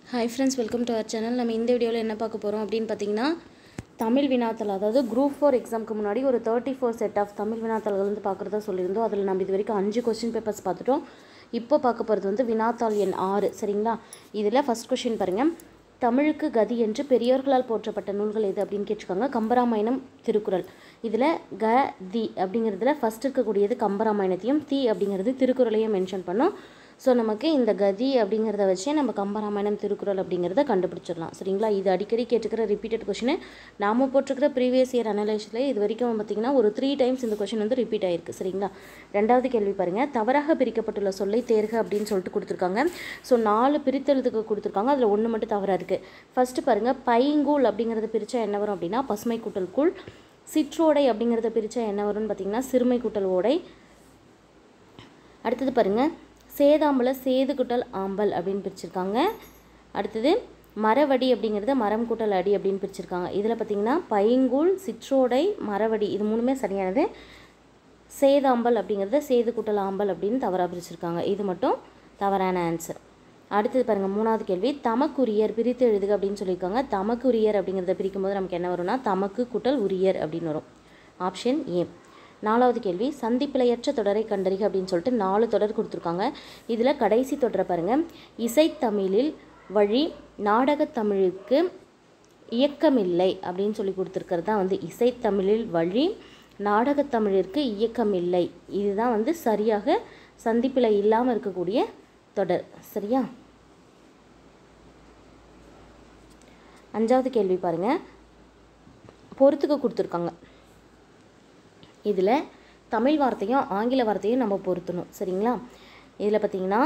hi friends welcome to our channel நம்ம இந்த வீடியோவில் என்ன பார்க்க போகிறோம் அப்படின்னு பார்த்தீங்கன்னா தமிழ் வினாத்தல் அதாவது குரூப் ஃபோர் எக்ஸாமுக்கு முன்னாடி ஒரு thirty four set of Tamil வினாத்தாள்கள் வந்து பார்க்குறதா சொல்லியிருந்தோம் அதில் நம்ம இது வரைக்கும் அஞ்சு கொஸ்டின் பேப்பர்ஸ் பார்த்துட்டோம் இப்போ பார்க்க போகிறது வந்து வினாத்தாள் எண் ஆறு சரிங்களா இதில் ஃபஸ்ட் கொஸ்டின் பாருங்கள் தமிழுக்கு கதி என்று பெரியோர்களால் போற்றப்பட்ட நூல்கள் எது அப்படின்னு கேட்டிருக்காங்க கம்பராமாயணம் திருக்குறள் இதில் க தி அப்படிங்கிறதுல ஃபஸ்ட் இருக்கக்கூடியது கம்பராமாயணத்தையும் தி அப்படிங்கிறது திருக்குறளையும் மென்ஷன் பண்ணோம் ஸோ நமக்கு இந்த கதி அப்படிங்கிறத வச்சே நம்ம கம்பராமாயணம் திருக்குறள் அப்படிங்கிறத கண்டுபிடிச்சிடலாம் சரிங்களா இது அடிக்கடி கேட்டுக்கிற ரிப்பீட்டட் கொஷின் நாம் போட்டிருக்கிற ப்ரீவியஸ் இயர் அனலைஸில் இது வரைக்கும் பார்த்திங்கன்னா ஒரு த்ரீ டைம்ஸ் இந்த கொஷின் வந்து ரிப்பீட் ஆயிருக்கு சரிங்களா ரெண்டாவது கேள்வி பாருங்கள் தவறாக பிரிக்கப்பட்டுள்ள சொல்லை தேர்க அப்படின்னு சொல்லிட்டு கொடுத்துருக்காங்க ஸோ நாலு பிரித்தெழுத்துக்கு கொடுத்துருக்காங்க அதில் ஒன்று மட்டும் தவறாக இருக்குது ஃபஸ்ட்டு பாருங்கள் பைங்கூழ் அப்படிங்கிறத பிரித்தா என்ன வரும் அப்படின்னா பசுமை கூட்டல் கூழ் சிற்றோடை அப்படிங்கிறத பிரித்தா என்ன வரும்னு பார்த்தீங்கன்னா சிறுமை கூட்டல் ஓடை அடுத்தது பாருங்கள் சேதாம்பல சேது குட்டல் ஆம்பல் அப்படின்னு பிரிச்சிருக்காங்க அடுத்தது மரவடி அப்படிங்கிறத மரம் கூட்டல் அடி அப்படின்னு பிரிச்சிருக்காங்க இதில் பார்த்தீங்கன்னா பைங்கூழ் சிற்றோடை மரவடி இது மூணுமே சரியானது சேதாம்பல் அப்படிங்கிறத சேது குட்டல் ஆம்பல் அப்படின்னு தவறாக பிரிச்சிருக்காங்க இது மட்டும் தவறான ஆன்சர் அடுத்தது பாருங்கள் மூணாவது கேள்வி தமக்குரியர் பிரித்து எழுதுக அப்படின்னு சொல்லியிருக்காங்க தமக்குரியர் அப்படிங்கிறத பிரிக்கும் போது நமக்கு என்ன வரும்னா தமக்கு குட்டல் உரியர் அப்படின்னு வரும் ஆப்ஷன் ஏ நாலாவது கேள்வி சந்திப்பிழையற்ற தொடரை கண்டறிக அப்படின்னு சொல்லிட்டு நாலு தொடர் கொடுத்துருக்காங்க இதில் கடைசி தொடரை பாருங்கள் இசைத்தமிழில் வழி நாடகத்தமிழுக்கு இயக்கமில்லை அப்படின்னு சொல்லி கொடுத்துருக்கிறது தான் வந்து இசைத்தமிழில் வழி நாடகத்தமிழிற்கு இயக்கமில்லை இதுதான் வந்து சரியாக சந்திப்பில் இல்லாமல் இருக்கக்கூடிய தொடர் சரியா அஞ்சாவது கேள்வி பாருங்கள் பொறுத்துக்க கொடுத்துருக்காங்க இதில் தமிழ் வார்த்தையும் ஆங்கில வார்த்தையும் நம்ம பொருத்தணும் சரிங்களா இதில் பார்த்திங்கன்னா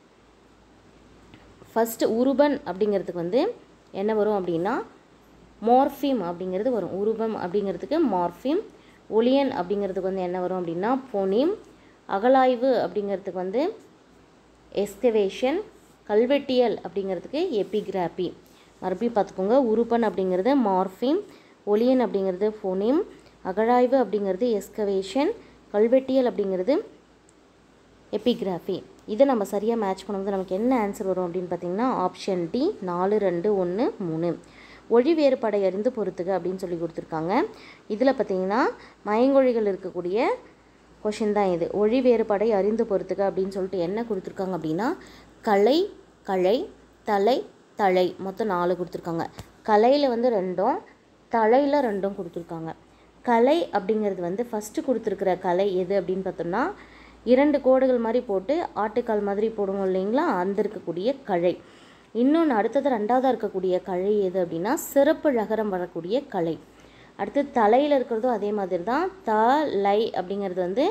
ஃபஸ்ட்டு உருபன் அப்படிங்கிறதுக்கு வந்து என்ன வரும் அப்படின்னா மார்ஃபிம் அப்படிங்கிறது வரும் உருபம் அப்படிங்கிறதுக்கு மார்ஃபிம் ஒளியன் அப்படிங்கிறதுக்கு வந்து என்ன வரும் அப்படின்னா பொனிம் அகலாய்வு அப்படிங்கிறதுக்கு வந்து எஸ்கவேஷன் கல்வெட்டியல் அப்படிங்கிறதுக்கு எபிகிராபி மறுபடியும் பார்த்துக்கோங்க உருபன் அப்படிங்கிறது மார்ஃபிம் ஒளியன் அப்படிங்கிறது ஃபோனிம் அகழாய்வு அப்படிங்கிறது எஸ்கவேஷன் கல்வெட்டியல் அப்படிங்கிறது எபிகிராஃபி இதை நம்ம சரியாக மேட்ச் பண்ணும்போது நமக்கு என்ன ஆன்சர் வரும் அப்படின்னு பார்த்தீங்கன்னா ஆப்ஷன் டி நாலு ரெண்டு ஒன்று மூணு ஒழி வேறுபாடை அறிந்து பொறுத்துக அப்படின்னு சொல்லி கொடுத்துருக்காங்க இதில் பார்த்தீங்கன்னா மயங்கொழிகள் இருக்கக்கூடிய கொஷின் தான் இது ஒழி வேறுபாடை அறிந்து பொறுத்துக அப்படின்னு சொல்லிட்டு என்ன கொடுத்துருக்காங்க அப்படின்னா கலை கழை தலை தழை மொத்தம் நாலு கொடுத்துருக்காங்க கலையில் வந்து ரெண்டும் தலையில் ரெண்டும் கொடுத்துருக்காங்க கலை அப்படிங்கிறது வந்து ஃபஸ்ட்டு கொடுத்துருக்குற கலை எது அப்படின்னு பார்த்தோம்னா இரண்டு கோடுகள் மாதிரி போட்டு ஆட்டுக்கால் மாதிரி போடுவோம் இல்லைங்களா அந்த இருக்கக்கூடிய கழை இன்னொன்று அடுத்தது ரெண்டாவதாக இருக்கக்கூடிய கழை எது அப்படின்னா சிறப்பு ழகரம் வரக்கூடிய கலை அடுத்து தலையில் இருக்கிறதும் அதே மாதிரி தான் த லை அப்படிங்கிறது வந்து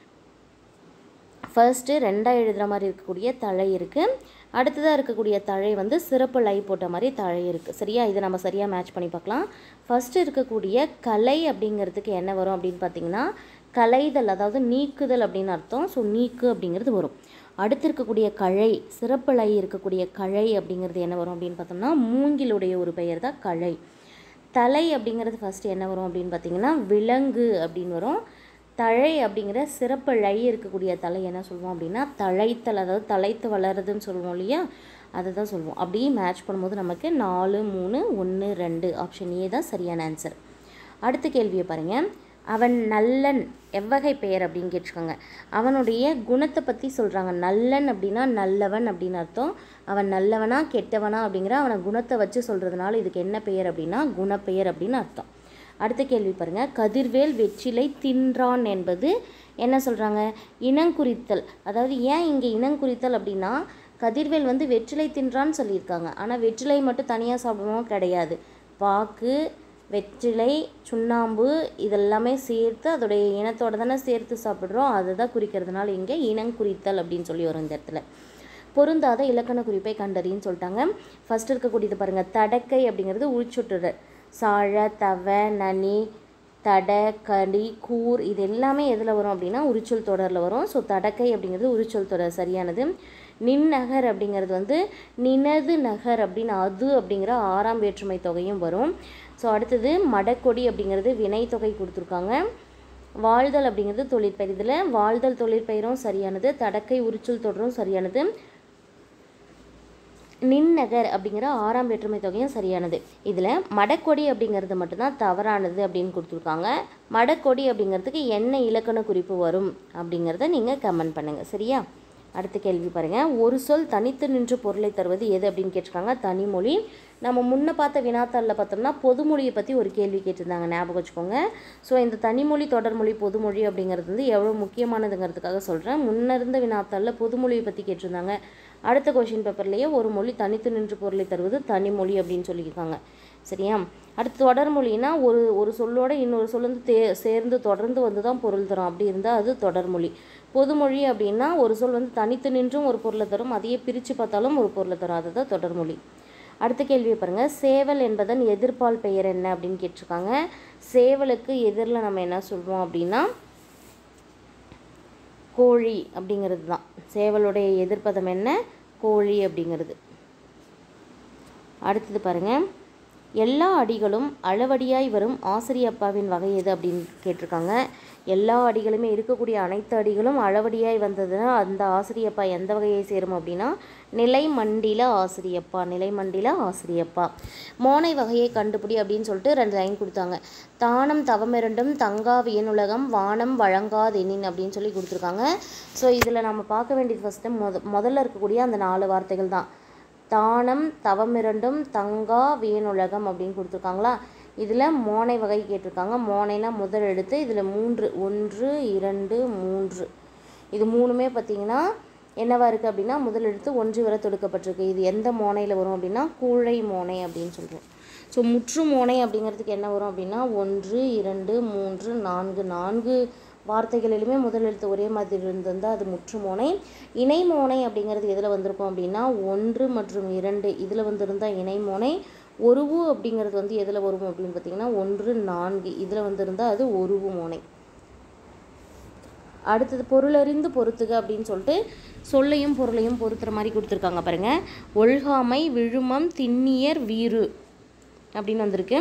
ஃபர்ஸ்ட்டு ரெண்டாக எழுதுகிற மாதிரி இருக்கக்கூடிய தழை இருக்குது அடுத்ததாக இருக்கக்கூடிய தழை வந்து சிறப்பு லை போட்ட மாதிரி தழை இருக்குது சரியா இதை நம்ம சரியாக மேட்ச் பண்ணி பார்க்கலாம் ஃபஸ்ட்டு இருக்கக்கூடிய கலை அப்படிங்கிறதுக்கு என்ன வரும் அப்படின்னு பார்த்தீங்கன்னா கலைதல் அதாவது நீக்குதல் அப்படின்னு அர்த்தம் ஸோ நீக்கு அப்படிங்கிறது வரும் அடுத்து இருக்கக்கூடிய கழை சிறப்பு லை இருக்கக்கூடிய கழை அப்படிங்கிறது என்ன வரும் அப்படின்னு பார்த்தோம்னா மூங்கிலுடைய ஒரு பெயர் தான் கழை தலை அப்படிங்கிறது ஃபஸ்ட்டு என்ன வரும் அப்படின்னு பார்த்தீங்கன்னா விலங்கு அப்படின்னு வரும் தழை அப்படிங்கிற சிறப்பு ழை இருக்கக்கூடிய தலை என்ன சொல்லுவோம் அப்படின்னா தழைத்தல் அதாவது தலைத்து வளருதுன்னு சொல்லுவோம் இல்லையா அதை தான் சொல்லுவோம் அப்படியே மேட்ச் பண்ணும்போது நமக்கு நாலு மூணு ஒன்று ரெண்டு ஆப்ஷன் ஏ தான் சரியான ஆன்சர் அடுத்த கேள்வியை பாருங்கள் அவன் நல்லன் எவ்வகை பெயர் அப்படின்னு கேட்டிருக்காங்க அவனுடைய குணத்தை பற்றி சொல்கிறாங்க நல்லன் அப்படின்னா நல்லவன் அப்படின்னு அர்த்தம் அவன் நல்லவனா கெட்டவனா அப்படிங்கிற அவனை குணத்தை வச்சு சொல்கிறதுனால இதுக்கு என்ன பெயர் அப்படின்னா குணப்பெயர் அப்படின்னு அர்த்தம் அடுத்த கேள்வி பாருங்கள் கதிர்வேல் வெற்றிலை தின்றான் என்பது என்ன சொல்கிறாங்க இனங்குறித்தல் அதாவது ஏன் இங்கே இனங்குறித்தல் அப்படின்னா கதிர்வேல் வந்து வெற்றிலை தின்றான்னு சொல்லியிருக்காங்க ஆனால் வெற்றிலை மட்டும் தனியாக சாப்பிடணும் கிடையாது பாக்கு வெற்றிலை சுண்ணாம்பு இதெல்லாமே சேர்த்து அதோடைய இனத்தோட தானே சேர்த்து சாப்பிட்றோம் அதை தான் குறிக்கிறதுனால இங்கே இனங்குறித்தல் அப்படின்னு சொல்லி வரும் இந்த இடத்துல பொருந்தாத இலக்கண குறிப்பை கண்டறின்னு சொல்லிட்டாங்க ஃபஸ்ட் இருக்கக்கூடியது பாருங்கள் தடக்கை அப்படிங்கிறது உள்சுட்டுறர் சாழ தவ நனி தட கடி கூர் இது எல்லாமே எதில் வரும் அப்படின்னா உரிச்சொல் தொடரில் வரும் ஸோ தடக்கை அப்படிங்கிறது உரிச்சொல் தொடர் சரியானது நின்னகர் அப்படிங்கிறது வந்து நினது நகர் அப்படின்னு அது அப்படிங்கிற ஆறாம் வேற்றுமை தொகையும் வரும் ஸோ அடுத்தது மடக்கொடி அப்படிங்கிறது வினை தொகை கொடுத்துருக்காங்க வாழ்தல் அப்படிங்கிறது தொழிற்பெயர் இதில் வாழ்தல் தொழிற்பெயரும் சரியானது தடக்கை உரிச்சொல் தொடரும் சரியானது நின்னகர் அப்படிங்கிற ஆறாம் வேற்றுமை தொகையும் சரியானது இதில் மடக்கொடி அப்படிங்கிறது மட்டும்தான் தவறானது அப்படின்னு கொடுத்துருக்காங்க மடக்கொடி அப்படிங்கிறதுக்கு என்ன இலக்கண குறிப்பு வரும் அப்படிங்கிறத நீங்கள் கமெண்ட் பண்ணுங்கள் சரியா அடுத்த கேள்வி பாருங்கள் ஒரு சொல் தனித்து நின்று பொருளை தருவது எது அப்படின்னு கேட்டிருக்காங்க தனிமொழி நம்ம முன்ன பார்த்த வினாத்தாளில் பார்த்தோம்னா பொதுமொழியை பற்றி ஒரு கேள்வி கேட்டிருந்தாங்க ஞாபகம் வச்சுக்கோங்க ஸோ இந்த தனிமொழி தொடர்மொழி பொதுமொழி அப்படிங்கிறது வந்து எவ்வளோ முக்கியமானதுங்கிறதுக்காக சொல்கிறேன் முன்ன இருந்த வினாத்தாளில் பொதுமொழியை பற்றி கேட்டிருந்தாங்க அடுத்த கொஷின் பேப்பர்லேயே ஒரு மொழி தனித்து நின்று பொருளை தருவது தனிமொழி அப்படின்னு சொல்லியிருக்காங்க சரியா அடுத்து தொடர்மொழினா ஒரு ஒரு சொல்லோட இன்னொரு சொல் வந்து தே சேர்ந்து தொடர்ந்து வந்து தான் பொருள் தரும் அப்படி இருந்தால் அது தொடர்மொழி பொதுமொழி அப்படின்னா ஒரு சொல் வந்து தனித்து நின்றும் ஒரு பொருளை தரும் அதையே பிரித்து பார்த்தாலும் ஒரு பொருளை தரும் அதுதான் தொடர்மொழி அடுத்த கேள்வியை பாருங்கள் சேவல் என்பதன் எதிர்ப்பால் பெயர் என்ன அப்படின்னு கேட்டிருக்காங்க சேவலுக்கு எதிரில் நம்ம என்ன சொல்கிறோம் அப்படின்னா கோழி அப்படிங்கிறது தான் சேவலுடைய எதிர்ப்பதம் என்ன கோழி அப்படிங்கிறது அடுத்தது பாருங்கள் எல்லா அடிகளும் அளவடியாய் வரும் ஆசிரியப்பாவின் வகை எது அப்படின்னு கேட்டிருக்காங்க எல்லா அடிகளுமே இருக்கக்கூடிய அனைத்து அடிகளும் அளவடியாய் வந்ததுன்னா அந்த ஆசிரியப்பா எந்த வகையை சேரும் அப்படின்னா நிலைமண்டில ஆசிரியப்பா நிலைமண்டில ஆசிரியப்பா மோனை வகையை கண்டுபிடி அப்படின்னு சொல்லிட்டு ரெண்டு லைன் கொடுத்தாங்க தானம் தவமிரண்டும் தங்கா வியனுலகம் வானம் வழங்காதெனின் அப்படின்னு சொல்லி கொடுத்துருக்காங்க ஸோ இதில் நம்ம பார்க்க வேண்டியது ஃபஸ்ட்டு முத முதல்ல இருக்கக்கூடிய அந்த நாலு வார்த்தைகள் தான் தானம் தவமிரண்டும் தங்கா வீணுலகம் அப்படின்னு கொடுத்துருக்காங்களா இதில் மோனை வகை கேட்டிருக்காங்க மோனைனா முதல் எழுத்து இதில் மூன்று ஒன்று இரண்டு மூன்று இது மூணுமே பார்த்தீங்கன்னா என்னவா இருக்குது அப்படின்னா முதல் எழுத்து ஒன்று வரை தொடுக்கப்பட்டிருக்கு இது எந்த மோனையில் வரும் அப்படின்னா கூழை மோனை அப்படின்னு சொல்கிறோம் ஸோ முற்று மோனை அப்படிங்கிறதுக்கு என்ன வரும் அப்படின்னா ஒன்று இரண்டு மூன்று நான்கு நான்கு வார்த்தைகளிலுமே முதல் எழுத்து ஒரே மாதிரி இருந்திருந்தால் அது முற்று மோனை இணை மோனை அப்படிங்கிறது எதில் வந்திருக்கும் அப்படின்னா ஒன்று மற்றும் இரண்டு இதில் வந்திருந்தால் இணை மோனை ஒருவு அப்படிங்கிறது வந்து எதில் வரும் அப்படின்னு பார்த்தீங்கன்னா ஒன்று நான்கு இதில் வந்திருந்தால் அது ஒருவு மோனை அடுத்தது பொருளறிந்து பொறுத்துக அப்படின்னு சொல்லிட்டு சொல்லையும் பொருளையும் பொறுத்துற மாதிரி கொடுத்துருக்காங்க பாருங்க ஒழ்காமை விழுமம் திண்ணியர் வீறு அப்படின்னு வந்திருக்கு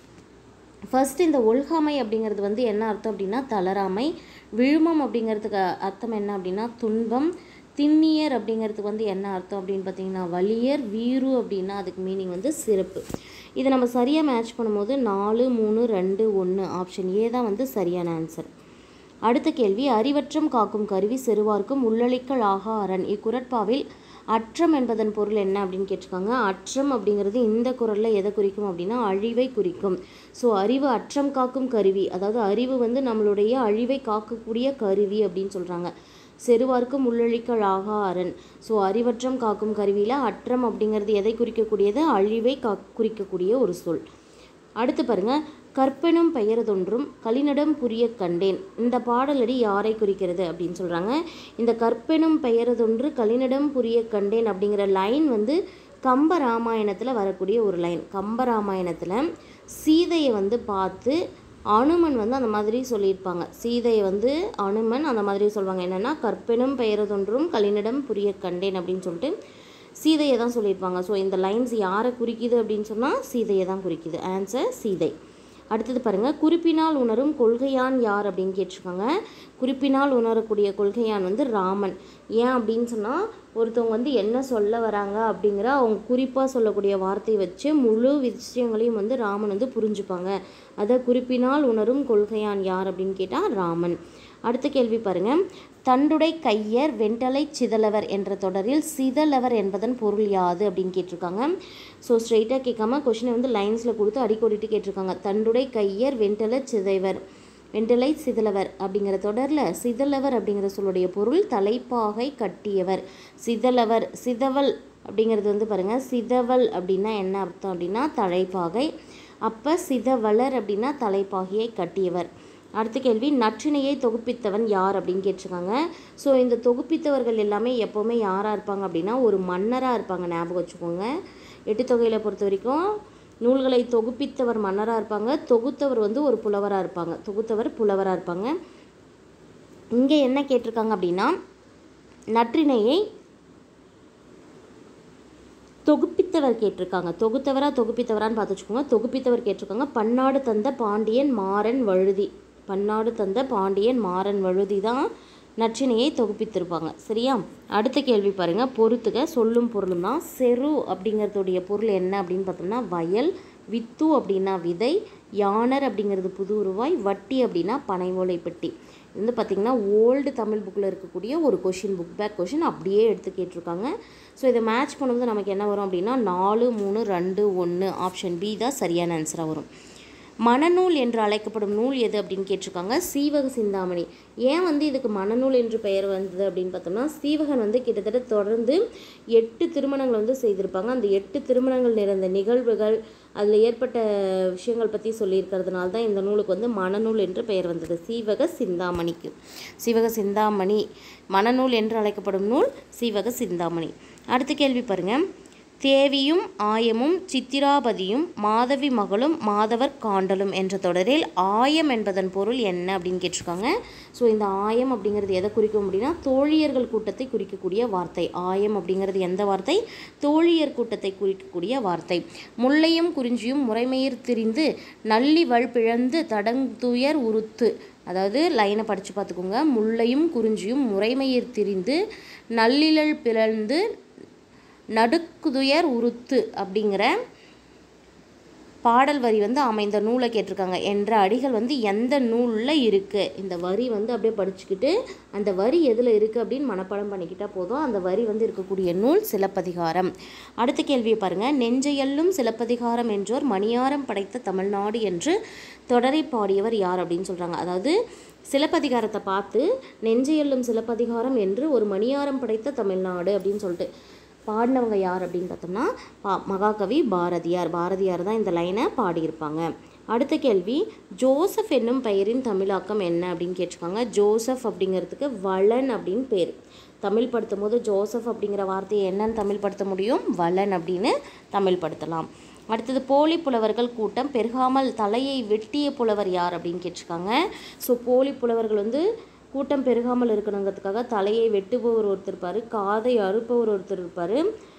ஃபர்ஸ்ட் இந்த ஒழுகாமை அப்படிங்கிறது வந்து என்ன அர்த்தம் அப்படின்னா தளராமை விழுமம் அப்படிங்கிறதுக்கு அர்த்தம் என்ன அப்படின்னா துன்பம் திண்ணியர் அப்படிங்கிறதுக்கு வந்து என்ன அர்த்தம் அப்படின்னு பார்த்தீங்கன்னா வலியர் வீரு அப்படின்னா அதுக்கு மீனிங் வந்து சிறப்பு இதை நம்ம சரியாக மேட்ச் பண்ணும்போது நாலு மூணு ரெண்டு ஒன்று ஆப்ஷன் ஏ தான் வந்து சரியான ஆன்சர் அடுத்த கேள்வி அறிவற்றம் காக்கும் கருவி செருவார்க்கும் உள்ளளிக்கல் ஆகா அரண் இக்குரட்பாவில் அற்றம் என்பதன் பொருள் என்ன அப்படின்னு கேட்டிருக்காங்க அற்றம் அப்படிங்கிறது இந்த குரலில் எதை குறிக்கும் அப்படின்னா அழிவை குறிக்கும் ஸோ அறிவு அற்றம் காக்கும் கருவி அதாவது அறிவு வந்து நம்மளுடைய அழிவை காக்கக்கூடிய கருவி அப்படின்னு சொல்கிறாங்க செருவார்க்கும் உள்ளழிக்கல் ஆகா அரண் ஸோ அறிவற்றம் காக்கும் கருவியில் அற்றம் அப்படிங்கிறது எதை குறிக்கக்கூடியது அழிவை கா குறிக்கக்கூடிய ஒரு சொல் அடுத்து பாருங்க கற்பெனும் பெயரதொன்றும் கலினடம் புரிய கண்டேன் இந்த பாடலடி யாரை குறிக்கிறது அப்படின்னு சொல்கிறாங்க இந்த கற்பெனும் பெயரதொன்று கலினடம் புரிய கண்டேன் அப்படிங்கிற லைன் வந்து கம்ப ராமாயணத்தில் வரக்கூடிய ஒரு லைன் கம்ப ராமாயணத்தில் சீதையை வந்து பார்த்து அனுமன் வந்து அந்த மாதிரி சொல்லியிருப்பாங்க சீதையை வந்து அனுமன் அந்த மாதிரி சொல்லுவாங்க என்னென்னா கற்பெனும் பெயரதொன்றும் கலினிடம் புரிய கண்டேன் அப்படின்னு சொல்லிட்டு சீதையை தான் சொல்லியிருப்பாங்க ஸோ இந்த லைன்ஸ் யாரை குறிக்குது அப்படின்னு சொன்னால் சீதையை தான் குறிக்குது ஆன்சர் சீதை அடுத்தது பாருங்கள் குறிப்பினால் உணரும் கொள்கையான் யார் அப்படின்னு கேட்டிருக்காங்க குறிப்பினால் உணரக்கூடிய கொள்கையான் வந்து ராமன் ஏன் அப்படின்னு சொன்னால் ஒருத்தவங்க வந்து என்ன சொல்ல வராங்க அப்படிங்கிற அவங்க குறிப்பாக சொல்லக்கூடிய வார்த்தையை வச்சு முழு விஷயங்களையும் வந்து ராமன் வந்து புரிஞ்சுப்பாங்க அதை குறிப்பினால் உணரும் கொள்கையான் யார் அப்படின்னு கேட்டால் ராமன் அடுத்த கேள்வி பாருங்க தண்டுடை கையர் வெண்டலை சிதலவர் என்ற தொடரில் சிதலவர் என்பதன் பொருள் யாது அப்படின்னு கேட்டிருக்காங்க ஸோ ஸ்ட்ரெயிட்டாக கேட்காம கொஷினை வந்து லைன்ஸில் கொடுத்து அடிக்கோடிட்டு கேட்டிருக்காங்க தண்டுடை கையர் வெண்டலை சிதைவர் வெண்டலை சிதலவர் அப்படிங்கிற தொடரில் சிதலவர் அப்படிங்கிற சொல்லுடைய பொருள் தலைப்பாகை கட்டியவர் சிதலவர் சிதவல் அப்படிங்கிறது வந்து பாருங்கள் சிதவல் அப்படின்னா என்ன அர்த்தம் அப்படின்னா தலைப்பாகை அப்போ சிதவலர் அப்படின்னா தலைப்பாகையை கட்டியவர் அடுத்த கேள்வி நற்றினையை தொகுப்பித்தவன் யார் அப்படின்னு கேட்டிருக்காங்க ஸோ இந்த தொகுப்பித்தவர்கள் எல்லாமே எப்போவுமே யாராக இருப்பாங்க அப்படின்னா ஒரு மன்னராக இருப்பாங்க ஞாபகம் வச்சுக்கோங்க எட்டு தொகையில் பொறுத்த வரைக்கும் நூல்களை தொகுப்பித்தவர் மன்னராக இருப்பாங்க தொகுத்தவர் வந்து ஒரு புலவராக இருப்பாங்க தொகுத்தவர் புலவராக இருப்பாங்க இங்கே என்ன கேட்டிருக்காங்க அப்படின்னா நற்றினையை தொகுப்பித்தவர் கேட்டிருக்காங்க தொகுத்தவரா தொகுப்பித்தவரான்னு பார்த்து வச்சுக்கோங்க தொகுப்பித்தவர் கேட்டிருக்காங்க பன்னாடு தந்த பாண்டியன் மாறன் வழுதி பன்னாடு தந்த பாண்டியன் மாறன் வழுதி தான் நற்றினையை தொகுப்பித்திருப்பாங்க சரியா அடுத்த கேள்வி பாருங்க பொறுத்துக சொல்லும் பொருளும் தான் செரு அப்படிங்கிறதுடைய பொருள் என்ன அப்படின்னு பார்த்தோம்னா வயல் வித்து அப்படின்னா விதை யானர் அப்படிங்கிறது புது உருவாய் வட்டி அப்படின்னா பனை ஓலை பெட்டி இது வந்து பார்த்திங்கன்னா ஓல்டு தமிழ் புக்கில் இருக்கக்கூடிய ஒரு கொஷின் புக் பேக் கொஷின் அப்படியே எடுத்து கேட்டிருக்காங்க ஸோ இதை மேட்ச் பண்ணும்போது நமக்கு என்ன வரும் அப்படின்னா நாலு மூணு ரெண்டு ஒன்று ஆப்ஷன் பி தான் சரியான ஆன்சராக வரும் மணநூல் என்று அழைக்கப்படும் நூல் எது அப்படின்னு கேட்டிருக்காங்க சீவக சிந்தாமணி ஏன் வந்து இதுக்கு மணநூல் என்று பெயர் வந்தது அப்படின்னு பார்த்தோம்னா சீவகன் வந்து கிட்டத்தட்ட தொடர்ந்து எட்டு திருமணங்கள் வந்து செய்திருப்பாங்க அந்த எட்டு திருமணங்கள் நிறைந்த நிகழ்வுகள் அதில் ஏற்பட்ட விஷயங்கள் பற்றி சொல்லியிருக்கிறதுனால தான் இந்த நூலுக்கு வந்து மணநூல் என்று பெயர் வந்தது சீவக சிந்தாமணிக்கு சீவக சிந்தாமணி மணநூல் என்று அழைக்கப்படும் நூல் சீவக சிந்தாமணி அடுத்த கேள்வி பாருங்கள் தேவியும் ஆயமும் சித்திராபதியும் மாதவி மகளும் மாதவர் காண்டலும் என்ற தொடரில் ஆயம் என்பதன் பொருள் என்ன அப்படின்னு கேட்டிருக்காங்க ஸோ இந்த ஆயம் அப்படிங்கிறது எதை குறிக்கும் அப்படின்னா தோழியர்கள் கூட்டத்தை குறிக்கக்கூடிய வார்த்தை ஆயம் அப்படிங்கிறது எந்த வார்த்தை தோழியர் கூட்டத்தை குறிக்கக்கூடிய வார்த்தை முல்லையும் குறிஞ்சியும் முறைமையிற் திரிந்து நல்லி வழ்பிழந்து தடங்குயர் உருத்து அதாவது லைனை படித்து பார்த்துக்கோங்க முல்லையும் குறிஞ்சியும் முறைமையிற் திரிந்து நல்லிழல் பிளந்து நடுக்குதுயர் உருத்து அப்படிங்கிற பாடல் வரி வந்து அமைந்த நூலை கேட்டிருக்காங்க என்ற அடிகள் வந்து எந்த நூலில் இருக்குது இந்த வரி வந்து அப்படியே படிச்சுக்கிட்டு அந்த வரி எதில் இருக்குது அப்படின்னு மனப்பாடம் பண்ணிக்கிட்டால் போதும் அந்த வரி வந்து இருக்கக்கூடிய நூல் சிலப்பதிகாரம் அடுத்த கேள்வியை பாருங்கள் நெஞ்சையல்லும் சிலப்பதிகாரம் என்றோர் மணியாரம் படைத்த தமிழ்நாடு என்று தொடரை பாடியவர் யார் அப்படின்னு சொல்கிறாங்க அதாவது சிலப்பதிகாரத்தை பார்த்து நெஞ்சையல்லும் சிலப்பதிகாரம் என்று ஒரு மணியாரம் படைத்த தமிழ்நாடு அப்படின்னு சொல்லிட்டு பாடினவங்க யார் அப்படின்னு பார்த்தோம்னா பா மகாகவி பாரதியார் பாரதியார் தான் இந்த லைனை பாடியிருப்பாங்க அடுத்த கேள்வி ஜோசப் என்னும் பெயரின் தமிழாக்கம் என்ன அப்படின்னு கேட்டிருக்காங்க ஜோசப் அப்படிங்கிறதுக்கு வளன் அப்படின்னு பேர் தமிழ் படுத்தும் போது ஜோசப் அப்படிங்கிற வார்த்தையை என்னன்னு தமிழ் படுத்த முடியும் வளன் அப்படின்னு தமிழ் படுத்தலாம் அடுத்தது போலி புலவர்கள் கூட்டம் பெருகாமல் தலையை வெட்டிய புலவர் யார் அப்படின்னு கேட்டிருக்காங்க ஸோ போலி புலவர்கள் வந்து கூட்டம் பெருகாமல் இருக்கணுங்கிறதுக்காக தலையை வெட்டுபவர் ஒருத்தர் இருப்பார் காதை அறுப்பவர் ஒருத்தர் இருப்பார்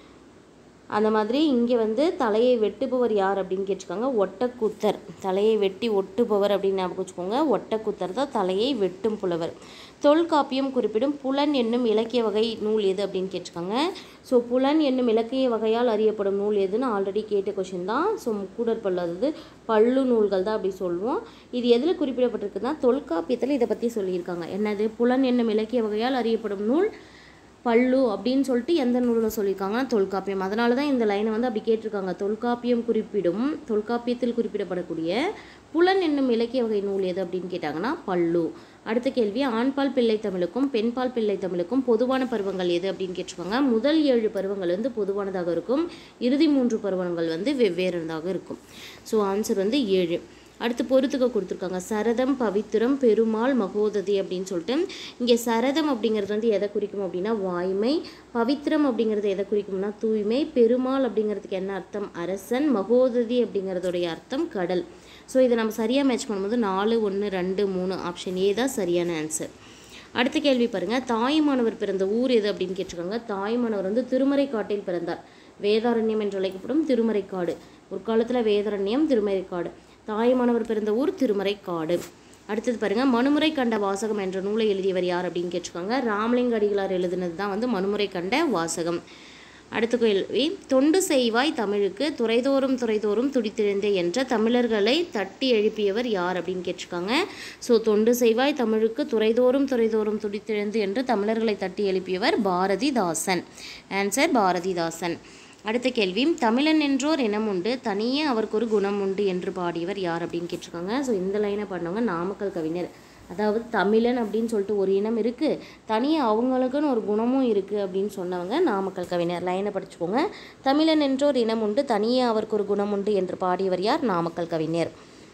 அந்த மாதிரி இங்கே வந்து தலையை வெட்டுபவர் யார் அப்படின்னு கேட்டிருக்காங்க ஒட்டக்கூத்தர் தலையை வெட்டி ஒட்டுபவர் அப்படின்னு ஞாபகம் வச்சுக்கோங்க ஒட்டக்கூத்தர் தான் தலையை வெட்டும் புலவர் தொல்காப்பியம் குறிப்பிடும் புலன் என்னும் இலக்கிய வகை நூல் எது அப்படின்னு கேட்டிருக்காங்க ஸோ புலன் என்னும் இலக்கிய வகையால் அறியப்படும் நூல் எதுன்னு ஆல்ரெடி கேட்ட கொஷின் தான் ஸோ கூடற்பள்ளு அதாவது பள்ளு நூல்கள் தான் அப்படி சொல்லுவோம் இது எதில் குறிப்பிடப்பட்டிருக்குன்னா தொல்காப்பியத்தில் இதை பற்றி சொல்லியிருக்காங்க என்னது புலன் என்னும் இலக்கிய வகையால் அறியப்படும் நூல் பல்லு அப்படின்னு சொல்லிட்டு எந்த நூலில் சொல்லியிருக்காங்கன்னா தொல்காப்பியம் அதனால தான் இந்த லைனை வந்து அப்படி கேட்டிருக்காங்க தொல்காப்பியம் குறிப்பிடும் தொல்காப்பியத்தில் குறிப்பிடப்படக்கூடிய புலன் என்னும் இலக்கிய வகை நூல் எது அப்படின்னு கேட்டாங்கன்னா பல்லு அடுத்த கேள்வி ஆண்பால் பிள்ளை தமிழுக்கும் பெண்பால் பிள்ளை தமிழுக்கும் பொதுவான பருவங்கள் எது அப்படின்னு கேட்டிருக்காங்க முதல் ஏழு பருவங்கள் வந்து பொதுவானதாக இருக்கும் இறுதி மூன்று பருவங்கள் வந்து வெவ்வேறானதாக இருக்கும் ஸோ ஆன்சர் வந்து ஏழு அடுத்து பொறுத்துக்க கொடுத்துருக்காங்க சரதம் பவித்திரம் பெருமாள் மகோததி அப்படின்னு சொல்லிட்டு இங்கே சரதம் அப்படிங்கிறது வந்து எதை குறிக்கும் அப்படின்னா வாய்மை பவித்திரம் அப்படிங்கிறது எதை குறிக்கும்னா தூய்மை பெருமாள் அப்படிங்கிறதுக்கு என்ன அர்த்தம் அரசன் மகோததி அப்படிங்கிறதுடைய அர்த்தம் கடல் ஸோ இதை நம்ம சரியாக மேட்ச் பண்ணும்போது நாலு ஒன்று ரெண்டு மூணு ஆப்ஷன் ஏ தான் சரியான ஆன்சர் அடுத்த கேள்வி பாருங்கள் தாயுமானவர் பிறந்த ஊர் எது அப்படின்னு கேட்டிருக்காங்க தாயுமானவர் வந்து திருமறைக்காட்டில் பிறந்தார் வேதாரண்யம் என்று அழைக்கப்படும் திருமறைக்காடு ஒரு காலத்தில் வேதாரண்யம் திருமறைக்காடு தாயுமானவர் பிறந்த ஊர் திருமறைக்காடு அடுத்தது பாருங்க மனுமுறை கண்ட வாசகம் என்ற நூலை எழுதியவர் யார் அப்படின்னு கேட்டிருக்காங்க ராமலிங்க அடிகளார் எழுதினது தான் வந்து மனுமுறை கண்ட வாசகம் அடுத்த கேள்வி தொண்டு செய்வாய் தமிழுக்கு துறைதோறும் துறைதோறும் துடித்தெழுந்தே என்ற தமிழர்களை தட்டி எழுப்பியவர் யார் அப்படின்னு கேட்டிருக்காங்க ஸோ தொண்டு செய்வாய் தமிழுக்கு துறைதோறும் துறைதோறும் துடித்தெழுந்து என்று தமிழர்களை தட்டி எழுப்பியவர் பாரதிதாசன் ஆன்சர் பாரதிதாசன் அடுத்த கேள்வி தமிழன் என்றோர் இனம் உண்டு தனியே அவருக்கு ஒரு குணம் உண்டு என்று பாடியவர் யார் அப்படின்னு கேட்டிருக்காங்க ஸோ இந்த லைனை பாடினவங்க நாமக்கல் கவிஞர் அதாவது தமிழன் அப்படின்னு சொல்லிட்டு ஒரு இனம் இருக்குது தனியாக அவங்களுக்குன்னு ஒரு குணமும் இருக்குது அப்படின்னு சொன்னவங்க நாமக்கல் கவிஞர் லைனை படிச்சுக்கோங்க தமிழன் என்றோர் இனம் உண்டு தனியே அவருக்கு ஒரு குணம் உண்டு என்று பாடியவர் யார் நாமக்கல் கவிஞர்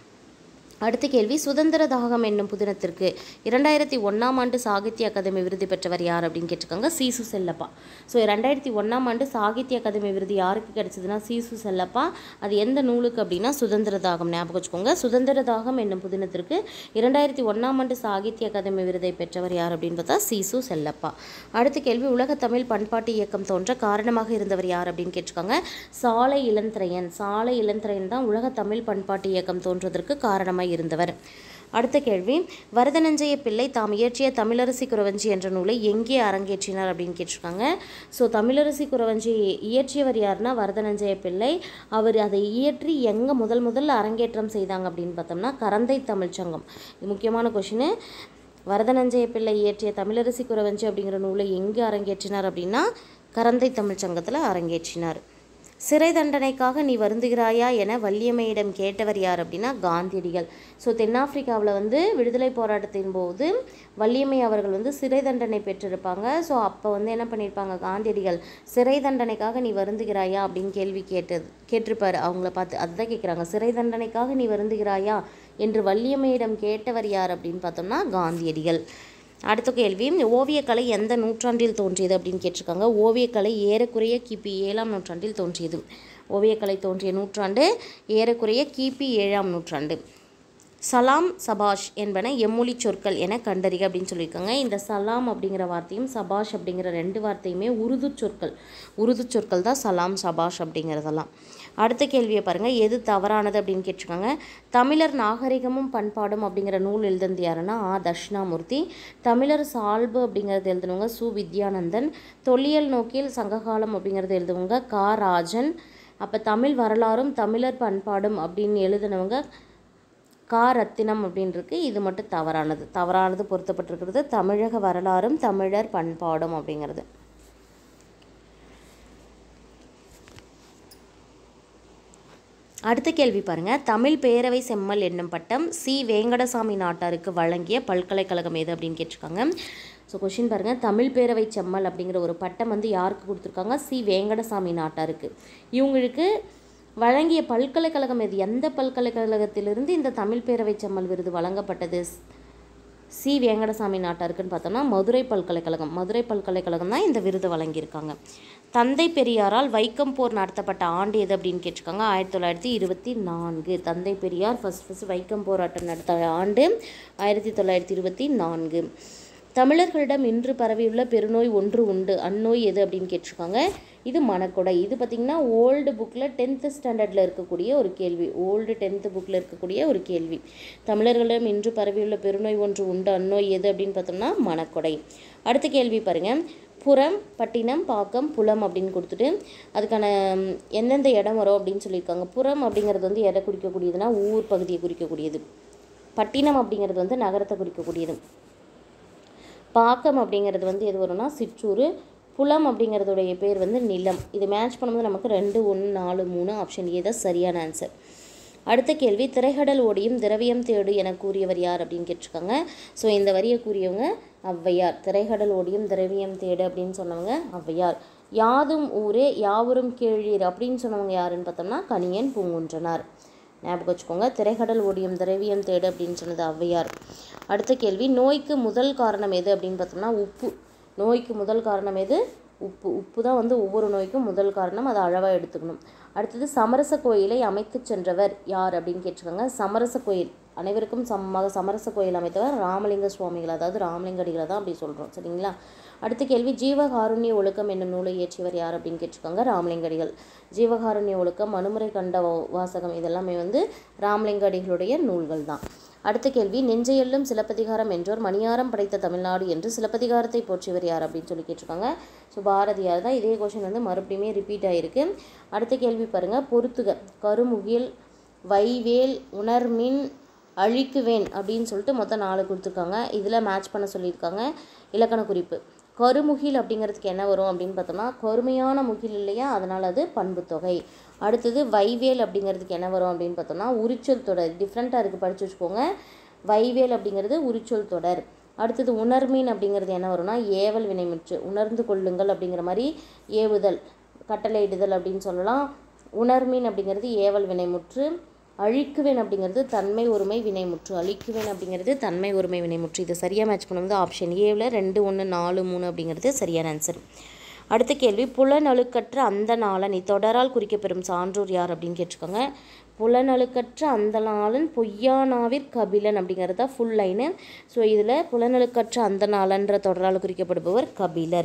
அடுத்த கேள்வி சுதந்திர தாகம் என்னும் புதினத்திற்கு இரண்டாயிரத்தி ஒன்றாம் ஆண்டு சாகித்ய அகாதமி விருது பெற்றவர் யார் அப்படின்னு கேட்டிருக்காங்க சீசு செல்லப்பா ஸோ ரெண்டாயிரத்தி ஒன்றாம் ஆண்டு சாகித்ய அகாதமி விருது யாருக்கு கிடைச்சதுன்னா சீசு செல்லப்பா அது எந்த நூலுக்கு அப்படின்னா சுதந்திர தாகம் ஞாபகம் வச்சுக்கோங்க சுதந்திர தாகம் என்னும் புதினத்திற்கு இரண்டாயிரத்தி ஒன்றாம் ஆண்டு சாகித்ய அகாதமி விருதை பெற்றவர் யார் அப்படின்னு பார்த்தா சீசு செல்லப்பா அடுத்த கேள்வி உலக தமிழ் பண்பாட்டு இயக்கம் தோன்ற காரணமாக இருந்தவர் யார் அப்படின்னு கேட்டிருக்காங்க சாலை இளந்திரையன் சாலை இளந்திரையன் தான் உலக தமிழ் பண்பாட்டு இயக்கம் தோன்றுவதற்கு காரணமாக இருந்தவர் அடுத்த கேள்வி வரதனஞ்சய பிள்ளை தாம் இயற்றிய தமிழரசி குறவஞ்சி என்ற நூலை எங்கே அரங்கேற்றினார் அப்படின்னு கேட்டிருக்காங்க ஸோ தமிழரசி குறவஞ்சி இயற்றியவர் யாருன்னா வரதனஞ்சய பிள்ளை அவர் அதை இயற்றி எங்கே முதல் முதல்ல அரங்கேற்றம் செய்தாங்க அப்படின்னு பார்த்தோம்னா கரந்தை தமிழ்ச்சங்கம் இது முக்கியமான கொஷின் வரதனஞ்சய பிள்ளை இயற்றிய தமிழரசி குறவஞ்சி அப்படிங்கிற நூலை எங்கே அரங்கேற்றினார் அப்படின்னா கரந்தை தமிழ்ச்சங்கத்தில் அரங்கேற்றினார் சிறை தண்டனைக்காக நீ வருந்துகிறாயா என வள்ளியம்மையிடம் கேட்டவர் யார் அப்படின்னா காந்தியடிகள் ஸோ தென்னாப்பிரிக்காவில் வந்து விடுதலை போராட்டத்தின் போது வள்ளியம்மை அவர்கள் வந்து சிறை தண்டனை பெற்றிருப்பாங்க ஸோ அப்போ வந்து என்ன பண்ணியிருப்பாங்க காந்தியடிகள் சிறை தண்டனைக்காக நீ வருந்துகிறாயா அப்படின்னு கேள்வி கேட்டது கேட்டிருப்பாரு அவங்கள பார்த்து அதுதான் கேட்குறாங்க சிறை தண்டனைக்காக நீ வருந்துகிறாயா என்று வள்ளியம்மையிடம் கேட்டவர் யார் அப்படின்னு பார்த்தோம்னா காந்தியடிகள் அடுத்த கேள்வி ஓவியக்கலை எந்த நூற்றாண்டில் தோன்றியது அப்படின்னு கேட்டிருக்காங்க ஓவியக்கலை ஏறக்குறைய கிபி ஏழாம் நூற்றாண்டில் தோன்றியது ஓவியக்கலை தோன்றிய நூற்றாண்டு ஏறக்குறைய கிபி ஏழாம் நூற்றாண்டு சலாம் சபாஷ் என்பன எம்மொழி சொற்கள் என கண்டறிக அப்படின்னு சொல்லியிருக்காங்க இந்த சலாம் அப்படிங்கிற வார்த்தையும் சபாஷ் அப்படிங்கிற ரெண்டு வார்த்தையுமே உருது சொற்கள் உருது சொற்கள் தான் சலாம் சபாஷ் அப்படிங்கிறதெல்லாம் அடுத்த கேள்வியை பாருங்கள் எது தவறானது அப்படின்னு கேட்டிருக்காங்க தமிழர் நாகரிகமும் பண்பாடும் அப்படிங்கிற நூல் எழுதுனது யாருன்னா ஆ தட்சிணாமூர்த்தி தமிழர் சால்பு அப்படிங்கிறது எழுதுனவங்க சு வித்யானந்தன் தொல்லியல் நோக்கில் சங்ககாலம் அப்படிங்கிறது எழுதுவங்க கா ராஜன் அப்போ தமிழ் வரலாறும் தமிழர் பண்பாடும் அப்படின்னு எழுதுனவங்க கா ரத்தினம் அப்படின்னு இருக்கு இது மட்டும் தவறானது தவறானது பொருத்தப்பட்டிருக்கிறது தமிழக வரலாறும் தமிழர் பண்பாடும் அப்படிங்கிறது அடுத்த கேள்வி பாருங்க தமிழ் பேரவை செம்மல் என்னும் பட்டம் சி வேங்கடசாமி நாட்டாருக்கு வழங்கிய பல்கலைக்கழகம் எது அப்படின்னு கேட்டிருக்காங்க ஸோ கொஷின் பாருங்க தமிழ் பேரவை செம்மல் அப்படிங்கிற ஒரு பட்டம் வந்து யாருக்கு கொடுத்துருக்காங்க சி வேங்கடசாமி நாட்டாருக்கு இவங்களுக்கு வழங்கிய பல்கலைக்கழகம் எது எந்த பல்கலைக்கழகத்திலிருந்து இந்த தமிழ் பேரவை செம்மல் விருது வழங்கப்பட்டது சி வேங்கடசாமி நாட்டாருக்குன்னு பார்த்தோம்னா மதுரை பல்கலைக்கழகம் மதுரை பல்கலைக்கழகம் தான் இந்த விருது வழங்கியிருக்காங்க தந்தை பெரியாரால் வைக்கம் போர் நடத்தப்பட்ட ஆண்டு எது அப்படின்னு கேட்டிருக்காங்க ஆயிரத்தி தொள்ளாயிரத்தி இருபத்தி நான்கு தந்தை பெரியார் ஃபஸ்ட் ஃபஸ்ட் வைக்கம் போராட்டம் நடத்த ஆண்டு ஆயிரத்தி தொள்ளாயிரத்தி இருபத்தி நான்கு தமிழர்களிடம் இன்று பரவியுள்ள பெருநோய் ஒன்று உண்டு அந்நோய் எது அப்படின்னு கேட்டிருக்காங்க இது மணக்கொடை இது பார்த்திங்கன்னா ஓல்டு புக்கில் டென்த்து ஸ்டாண்டர்டில் இருக்கக்கூடிய ஒரு கேள்வி ஓல்டு டென்த்து புக்கில் இருக்கக்கூடிய ஒரு கேள்வி தமிழர்களிடம் இன்று பரவியுள்ள பெருநோய் ஒன்று உண்டு அந்நோய் எது அப்படின்னு பார்த்தோம்னா மணக்கொடை அடுத்த கேள்வி பாருங்கள் புறம் பட்டினம் பாக்கம் புலம் அப்படின்னு கொடுத்துட்டு அதுக்கான ம், எந்தெந்த இடம் வரும் அப்படின்னு சொல்லியிருக்காங்க புறம் அப்படிங்கிறது வந்து எதை குறிக்கக்கூடியதுன்னா ஊர் பகுதியை குறிக்கக்கூடியது பட்டினம் அப்படிங்கிறது வந்து நகரத்தை குறிக்கக்கூடியது பாக்கம் அப்படிங்கிறது வந்து எது வரும்னா சிற்றூர் புலம் அப்படிங்கிறதுடைய பேர் வந்து நிலம் இது மேட்ச் பண்ணும்போது நமக்கு ரெண்டு ஒன்று நாலு மூணு ஆப்ஷன் ஏ தான் சரியான ஆன்சர் அடுத்த கேள்வி திரைக்கடல் ஓடியும் திரவியம் தேடு என கூறியவர் யார் அப்படின்னு கேட்டிருக்காங்க ஸோ இந்த வரியை கூறியவங்க ஔவையார் திரைக்கடல் ஓடியும் திரவியம் தேடு அப்படின்னு சொன்னவங்க ஔவையார் யாதும் ஊரே யாவரும் கேளீர் அப்படின்னு சொன்னவங்க யாருன்னு பார்த்தோம்னா கணியன் பூங்குன்றனார் ஞாபகம் வச்சுக்கோங்க திரைக்கடல் ஓடியும் திரவியம் தேடு அப்படின்னு சொன்னது ஔவையார் அடுத்த கேள்வி நோய்க்கு முதல் காரணம் எது அப்படின்னு பார்த்தோம்னா உப்பு நோய்க்கு முதல் காரணம் எது உப்பு உப்பு தான் வந்து ஒவ்வொரு நோய்க்கும் முதல் காரணம் அதை அளவாக எடுத்துக்கணும் அடுத்தது சமரச கோயிலை அமைத்து சென்றவர் யார் அப்படின்னு கேட்டிருக்காங்க சமரச கோயில் அனைவருக்கும் சமமாக சமரச கோயில் அமைத்தவர் ராமலிங்க சுவாமிகள் அதாவது ராமலிங்கடிகளை தான் அப்படி சொல்கிறோம் சரிங்களா அடுத்த கேள்வி ஜீவகாருண்ய ஒழுக்கம் என்னும் நூலை இயற்றியவர் யார் அப்படின்னு கேட்டிருக்காங்க ராமலிங்கடிகள் ஜீவகாருண்ய ஒழுக்கம் மனுமுறை கண்ட வா- வாசகம் இதெல்லாமே வந்து ராமலிங்கடிகளுடைய நூல்கள் தான் அடுத்த கேள்வி நெஞ்சையெல்லும் சிலப்பதிகாரம் என்றோர் மணியாரம் படைத்த தமிழ்நாடு என்று சிலப்பதிகாரத்தை போற்றியவர் யார் அப்படின்னு சொல்லி கேட்டிருக்காங்க ஸோ பாரதியார் தான் இதே கொஷின் வந்து மறுபடியுமே ரிப்பீட் ஆகிருக்கு அடுத்த கேள்வி பாருங்கள் பொறுத்துக கருமுகில் வைவேல் உணர்மின் அழிக்குவேன் அப்படின்னு சொல்லிட்டு மொத்தம் நாலு கொடுத்துருக்காங்க இதில் மேட்ச் பண்ண சொல்லியிருக்காங்க இலக்கண குறிப்பு கருமுகில் அப்படிங்கிறதுக்கு என்ன வரும் அப்படின்னு பார்த்தோம்னா கருமையான முகில் இல்லையா அதனால் அது பண்புத்தொகை அடுத்தது வைவேல் அப்படிங்கிறதுக்கு என்ன வரும் அப்படின்னு பார்த்தோம்னா உரிச்சொல் தொடர் டிஃப்ரெண்ட்டாக இருக்குது படித்து வச்சுக்கோங்க வைவேல் அப்படிங்கிறது உரிச்சொல் தொடர் அடுத்தது உணர்மீன் அப்படிங்கிறது என்ன வரும்னா ஏவல் வினைமுற்று உணர்ந்து கொள்ளுங்கள் அப்படிங்கிற மாதிரி ஏவுதல் கட்டளையிடுதல் அப்படின்னு சொல்லலாம் உணர்மீன் அப்படிங்கிறது ஏவல் வினைமுற்று அழிக்குவேன் அப்படிங்கிறது தன்மை ஒருமை வினைமுற்று அழிக்குவேன் அப்படிங்கிறது தன்மை ஒருமை வினைமுற்று இது சரியாக மேட்ச் பண்ணும்போது ஆப்ஷன் ஏவில் ரெண்டு ஒன்று நாலு மூணு அப்படிங்கிறது சரியான ஆன்சர் அடுத்த கேள்வி புலனழுக்கற்ற அந்த நாளன் இத்தொடரால் குறிக்கப்பெறும் சான்றோர் யார் அப்படின்னு கேட்டிருக்காங்க புலனழுக்கற்ற அந்த நாளன் பொய்யானாவிற் கபிலன் அப்படிங்கிறது தான் ஃபுல் லைனு ஸோ இதில் புலனழுக்கற்ற அந்த நாளன்ற தொடரால் குறிக்கப்படுபவர் கபிலர்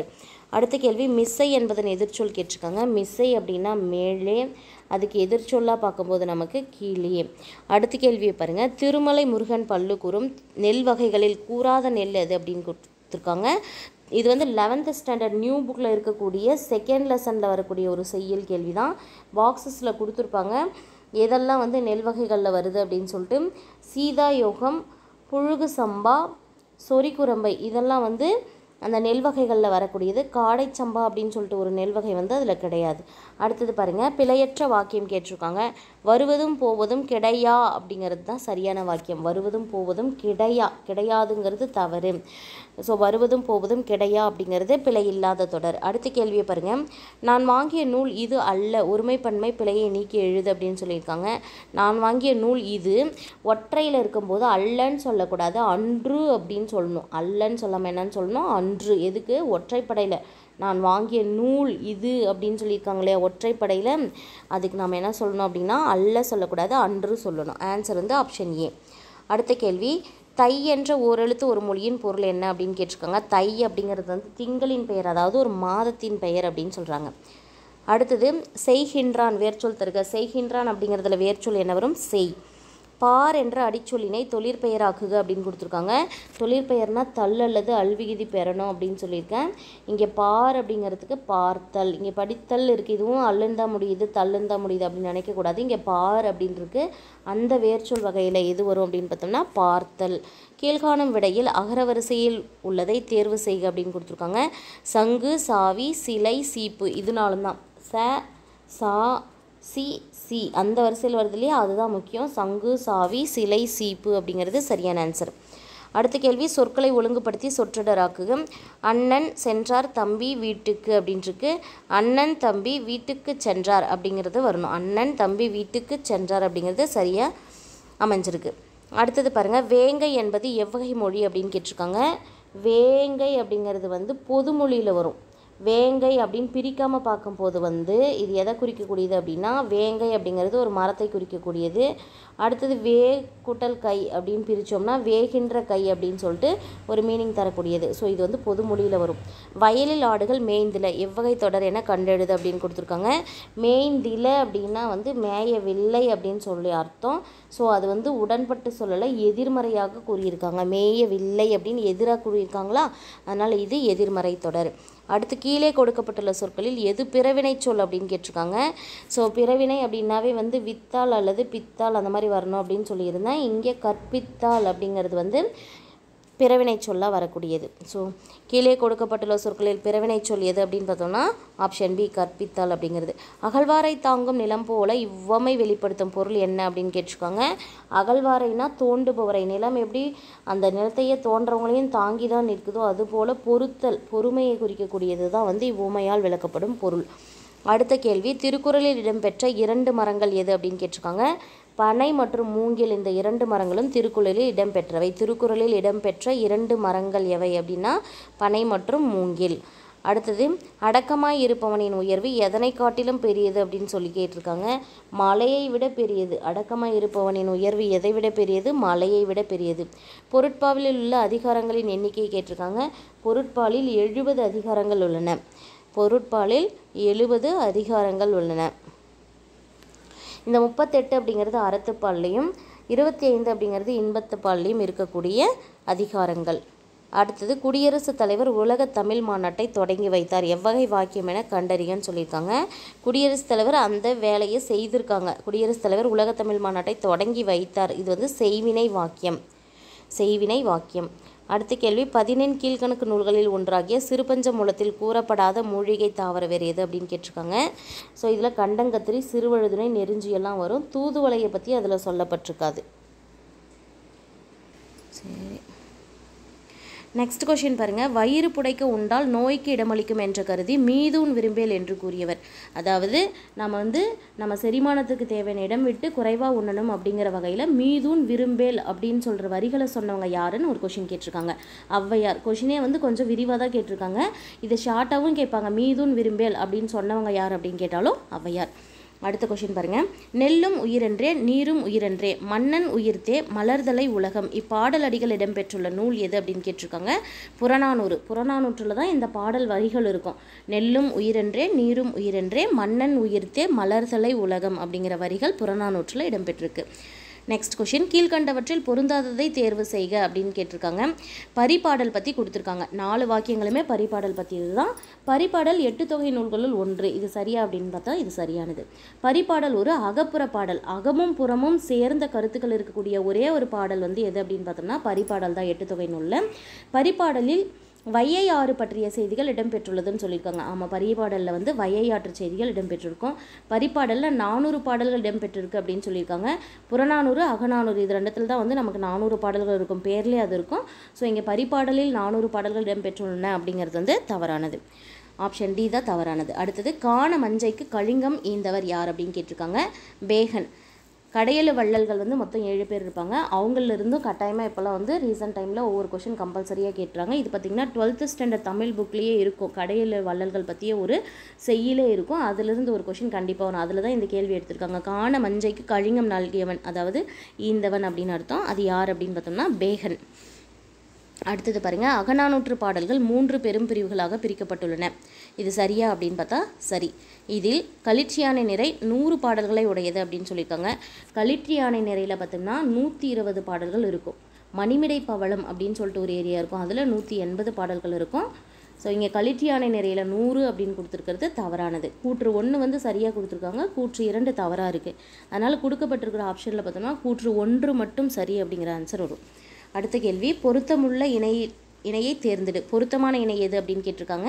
அடுத்த கேள்வி மிஸ்ஸை என்பதன் எதிர்ச்சொல் கேட்டிருக்காங்க மிஸ்ஸை அப்படின்னா மேலே அதுக்கு எதிர்ச்சொல்லாக பார்க்கும்போது நமக்கு கீழே அடுத்த கேள்வியை பாருங்கள் திருமலை முருகன் பல்லு கூறும் நெல் வகைகளில் கூறாத நெல் எது அப்படின்னு கொடுத்துருக்காங்க இது வந்து லெவன்த்து ஸ்டாண்டர்ட் நியூ புக்கில் இருக்கக்கூடிய செகண்ட் லெசனில் வரக்கூடிய ஒரு செய்யல் கேள்வி தான் பாக்ஸஸில் கொடுத்துருப்பாங்க எதெல்லாம் வந்து நெல் வகைகளில் வருது அப்படின்னு சொல்லிட்டு சீதா யோகம் புழுகு சம்பா சொரிக்குரம்பை இதெல்லாம் வந்து அந்த நெல் வகைகளில் வரக்கூடியது காடைச்சம்பா அப்படின்னு சொல்லிட்டு ஒரு நெல் வகை வந்து அதில் கிடையாது அடுத்தது பாருங்கள் பிழையற்ற வாக்கியம் கேட்டிருக்காங்க வருவதும் போவதும் கிடையா அப்படிங்கிறது தான் சரியான வாக்கியம் வருவதும் போவதும் கிடையா கிடையாதுங்கிறது தவறு ஸோ வருவதும் போவதும் கிடையா அப்படிங்கிறது பிழை இல்லாத தொடர் அடுத்த கேள்வியை பாருங்கள் நான் வாங்கிய நூல் இது அல்ல ஒருமைப்பன்மை பிழையை நீக்கி எழுது அப்படின்னு சொல்லியிருக்காங்க நான் வாங்கிய நூல் இது ஒற்றையில் இருக்கும்போது அல்லன்னு சொல்லக்கூடாது அன்று அப்படின்னு சொல்லணும் அல்லன்னு சொல்லாமல் என்னன்னு சொல்லணும் அன்று எதுக்கு ஒற்றைப்படையில் நான் வாங்கிய நூல் இது அப்படின்னு சொல்லியிருக்காங்க இல்லையா ஒற்றைப்படையில் அதுக்கு நம்ம என்ன சொல்லணும் அப்படின்னா அல்ல சொல்லக்கூடாது அன்று சொல்லணும் ஆன்சர் வந்து ஆப்ஷன் ஏ அடுத்த கேள்வி தை என்ற ஓரெழுத்து ஒரு மொழியின் பொருள் என்ன அப்படின்னு கேட்டிருக்காங்க தை அப்படிங்கிறது வந்து திங்களின் பெயர் அதாவது ஒரு மாதத்தின் பெயர் அப்படின்னு சொல்கிறாங்க அடுத்தது செய்கின்றான் வேர்ச்சொல் தருக செய்கின்றான் அப்படிங்கிறதுல வேர்ச்சொல் என்ன வரும் செய் பார் என்ற அடிச்சொல்லினை தொழிற்பெயராக்குக அப்படின்னு கொடுத்துருக்காங்க தொழிற்பெயர்னா தள் அல்லது அல்விகுதி பெறணும் அப்படின்னு சொல்லியிருக்கேன் இங்கே பார் அப்படிங்கிறதுக்கு பார்த்தல் இங்கே படித்தல் இருக்குது இதுவும் அல்லுன்னு தான் முடியுது தள்ளுன்னு தான் முடியுது அப்படின்னு நினைக்கக்கூடாது இங்கே பார் அப்படின்னு இருக்கு அந்த வேர்ச்சொல் வகையில் எது வரும் அப்படின்னு பார்த்தோம்னா பார்த்தல் கீழ்காணும் விடையில் அகரவரிசையில் உள்ளதை தேர்வு செய்க அப்படின்னு கொடுத்துருக்காங்க சங்கு சாவி சிலை சீப்பு இதனாலும் தான் ச சா சி சி அந்த வரிசையில் வருது இல்லையா அதுதான் முக்கியம் சங்கு சாவி சிலை சீப்பு அப்படிங்கிறது சரியான ஆன்சர் அடுத்த கேள்வி சொற்களை ஒழுங்குபடுத்தி சொற்றொடராக்குக அண்ணன் சென்றார் தம்பி வீட்டுக்கு அப்படின்ட்டுருக்கு அண்ணன் தம்பி வீட்டுக்கு சென்றார் அப்படிங்கிறது வரணும் அண்ணன் தம்பி வீட்டுக்கு சென்றார் அப்படிங்கிறது சரியாக அமைஞ்சிருக்கு அடுத்தது பாருங்கள் வேங்கை என்பது எவ்வகை மொழி அப்படின்னு கேட்டிருக்காங்க வேங்கை அப்படிங்கிறது வந்து பொதுமொழியில் வரும் வேங்கை அப்படின்னு பிரிக்காமல் பார்க்கும்போது வந்து இது எதை குறிக்கக்கூடியது அப்படின்னா வேங்கை அப்படிங்கிறது ஒரு மரத்தை குறிக்கக்கூடியது அடுத்தது வே கூட்டல் கை அப்படின்னு பிரித்தோம்னா வேகின்ற கை அப்படின்னு சொல்லிட்டு ஒரு மீனிங் தரக்கூடியது ஸோ இது வந்து பொதுமொழியில் வரும் வயலில் ஆடுகள் மேய்ந்தில எவ்வகை தொடர் என கண்டெழுது அப்படின்னு கொடுத்துருக்காங்க மேய்ந்தில அப்படின்னா வந்து மேயவில்லை அப்படின்னு சொல்லி அர்த்தம் ஸோ அது வந்து உடன்பட்டு சொல்லலை எதிர்மறையாக கூறியிருக்காங்க மேயவில்லை அப்படின்னு எதிராக கூறியிருக்காங்களா அதனால் இது எதிர்மறை தொடர் அடுத்து கீழே கொடுக்கப்பட்டுள்ள சொற்களில் எது பிறவினை சொல் அப்படின்னு கேட்டிருக்காங்க ஸோ பிறவினை அப்படின்னாவே வந்து வித்தால் அல்லது பித்தால் அந்த மாதிரி வரணும் அப்படின்னு சொல்லியிருந்தேன் இங்கே கற்பித்தால் அப்படிங்கிறது வந்து பிறவினை சொல்லாக வரக்கூடியது ஸோ கீழே கொடுக்கப்பட்டுள்ள சொற்களில் பிறவினை சொல் எது அப்படின்னு பார்த்தோம்னா ஆப்ஷன் பி கற்பித்தால் அப்படிங்கிறது அகழ்வாரை தாங்கும் நிலம் போல இவ்வமை வெளிப்படுத்தும் பொருள் என்ன அப்படின்னு கேட்டிருக்காங்க அகழ்வாரைனா தோண்டுபவரை நிலம் எப்படி அந்த நிலத்தையே தோன்றவங்களையும் தாங்கி தான் நிற்குதோ அதுபோல் பொறுத்தல் பொறுமையை குறிக்கக்கூடியது தான் வந்து இவ்வுமையால் விளக்கப்படும் பொருள் அடுத்த கேள்வி திருக்குறளில் இடம்பெற்ற இரண்டு மரங்கள் எது அப்படின்னு கேட்டிருக்காங்க பனை மற்றும் மூங்கில் இந்த இரண்டு மரங்களும் திருக்குறளில் இடம்பெற்றவை திருக்குறளில் இடம்பெற்ற இரண்டு மரங்கள் எவை அப்படின்னா பனை மற்றும் மூங்கில் அடுத்தது அடக்கமாய் இருப்பவனின் உயர்வு எதனை காட்டிலும் பெரியது அப்படின்னு சொல்லி கேட்டிருக்காங்க மலையை விட பெரியது அடக்கமாய் இருப்பவனின் உயர்வு எதை விட பெரியது மலையை விட பெரியது பொருட்பாலில் உள்ள அதிகாரங்களின் எண்ணிக்கையை கேட்டிருக்காங்க பொருட்பாலில் எழுபது அதிகாரங்கள் உள்ளன பொருட்பாலில் எழுபது அதிகாரங்கள் உள்ளன இந்த முப்பத்தெட்டு அப்படிங்கிறது அறத்துப்பால்லையும் இருபத்தி ஐந்து அப்படிங்கிறது இன்பத்துப்பால்லையும் இருக்கக்கூடிய அதிகாரங்கள் அடுத்தது குடியரசுத் தலைவர் உலக தமிழ் மாநாட்டை தொடங்கி வைத்தார் எவ்வகை வாக்கியம் என கண்டறியன்னு சொல்லியிருக்காங்க குடியரசுத் தலைவர் அந்த வேலையை செய்திருக்காங்க குடியரசுத் தலைவர் உலக தமிழ் மாநாட்டை தொடங்கி வைத்தார் இது வந்து செய்வினை வாக்கியம் செய்வினை வாக்கியம் அடுத்த கேள்வி பதினெண் கீழ்கணக்கு நூல்களில் ஒன்றாகிய சிறுபஞ்ச மூலத்தில் கூறப்படாத மூலிகை தாவர வேறு எது அப்படின்னு கேட்டிருக்காங்க ஸோ இதில் கண்டங்கத்திரி சிறுவழுதுணை நெருஞ்சியெல்லாம் வரும் தூதுவளையை பற்றி அதில் சொல்லப்பட்டிருக்காது சரி நெக்ஸ்ட் கொஷின் பாருங்கள் வயிறு புடைக்க உண்டால் நோய்க்கு இடமளிக்கும் என்று கருதி மீதூன் விரும்பேல் என்று கூறியவர் அதாவது நம்ம வந்து நம்ம செரிமானத்துக்கு தேவையான இடம் விட்டு குறைவாக உண்ணணும் அப்படிங்கிற வகையில் மீதூன் விரும்பேல் அப்படின்னு சொல்கிற வரிகளை சொன்னவங்க யாருன்னு ஒரு கொஷின் கேட்டிருக்காங்க ஔவையார் கொஷினே வந்து கொஞ்சம் விரிவாக தான் கேட்டிருக்காங்க இதை ஷார்ட்டாகவும் கேட்பாங்க மீதூன் விரும்பேல் அப்படின்னு சொன்னவங்க யார் அப்படின்னு கேட்டாலும் ஔவையார் அடுத்த கொஷின் பாருங்க நெல்லும் உயிரென்றே நீரும் உயிரென்றே மன்னன் உயிர்த்தே மலர்தலை உலகம் இப்பாடல் அடிகள் இடம்பெற்றுள்ள நூல் எது அப்படின்னு கேட்டிருக்காங்க புறநானூறு புறநானூற்றில் தான் இந்த பாடல் வரிகள் இருக்கும் நெல்லும் உயிரென்றே நீரும் உயிரென்றே மன்னன் உயிர்த்தே மலர்தலை உலகம் அப்படிங்கிற வரிகள் புறநானூற்றில் இடம்பெற்றிருக்கு நெக்ஸ்ட் கொஷின் கீழ்கண்டவற்றில் பொருந்தாததை தேர்வு செய்க அப்படின்னு கேட்டிருக்காங்க பரிபாடல் பற்றி கொடுத்துருக்காங்க நாலு வாக்கியங்களுமே பரிபாடல் பற்றி இதுதான் பரிபாடல் எட்டு தொகை நூல்களுள் ஒன்று இது சரியா அப்படின்னு பார்த்தா இது சரியானது பரிபாடல் ஒரு அகப்புற பாடல் அகமும் புறமும் சேர்ந்த கருத்துக்கள் இருக்கக்கூடிய ஒரே ஒரு பாடல் வந்து எது அப்படின்னு பார்த்தோம்னா பரிபாடல் தான் எட்டு தொகை நூலில் பரிபாடலில் வையை ஆறு பற்றிய செய்திகள் இடம்பெற்றுள்ளதுன்னு சொல்லியிருக்காங்க ஆமாம் பரிபாடலில் வந்து வையை ஆற்று செய்திகள் இடம்பெற்றிருக்கும் பரிபாடலில் நானூறு பாடல்கள் இடம்பெற்றிருக்கு அப்படின்னு சொல்லியிருக்காங்க புறநானூறு அகநானூறு இது ரெண்டுத்தில் தான் வந்து நமக்கு நானூறு பாடல்கள் இருக்கும் பேர்லேயே அது இருக்கும் ஸோ இங்கே பரிபாடலில் நானூறு பாடல்கள் இடம்பெற்றுள்ளன அப்படிங்கிறது வந்து தவறானது ஆப்ஷன் டி தான் தவறானது அடுத்தது காண மஞ்சைக்கு கலிங்கம் ஈந்தவர் யார் அப்படின்னு கேட்டிருக்காங்க பேகன் கடையெழு வள்ளல்கள் வந்து மொத்தம் ஏழு பேர் இருப்பாங்க அவங்கள இருந்தும் கட்டாயமாக இப்போல்லாம் வந்து ரீசெண்ட் டைமில் ஒவ்வொரு கொஷின் கம்பல்சரியாக கேட்டுறாங்க இது பார்த்திங்கன்னா டுவெல்த்து ஸ்டாண்டர்ட் தமிழ் புக்லேயே இருக்கும் கடையெழு வள்ளல்கள் பற்றிய ஒரு செய்யிலே இருக்கும் அதிலிருந்து ஒரு கொஷின் கண்டிப்பாக வரும் அதில் தான் இந்த கேள்வி எடுத்திருக்காங்க காண மஞ்சைக்கு கழிங்கம் நல்கியவன் அதாவது ஈந்தவன் அப்படின்னு அர்த்தம் அது யார் அப்படின்னு பார்த்தோம்னா பேகன் அடுத்தது பாருங்க அகநானூற்று பாடல்கள் மூன்று பெரும் பிரிவுகளாக பிரிக்கப்பட்டுள்ளன இது சரியா அப்படின்னு பார்த்தா சரி இதில் களிற்றியானை நிறை நூறு பாடல்களை உடையது அப்படின்னு சொல்லியிருக்காங்க களிற்றியானை நிறையில் பார்த்தோம்னா நூற்றி இருபது பாடல்கள் இருக்கும் மணிமிடை பவளம் அப்படின்னு சொல்லிட்டு ஒரு ஏரியா இருக்கும் அதில் நூற்றி எண்பது பாடல்கள் இருக்கும் ஸோ இங்கே களிற்றியானை நிறையில் நூறு அப்படின்னு கொடுத்துருக்கிறது தவறானது கூற்று ஒன்று வந்து சரியாக கொடுத்துருக்காங்க கூற்று இரண்டு தவறாக இருக்குது அதனால் கொடுக்கப்பட்டிருக்கிற ஆப்ஷனில் பார்த்தோம்னா கூற்று ஒன்று மட்டும் சரி அப்படிங்கிற ஆன்சர் வரும் அடுத்த கேள்வி பொருத்தமுள்ள இணை இணையை தேர்ந்தெடு பொருத்தமான இணை எது அப்படின்னு கேட்டிருக்காங்க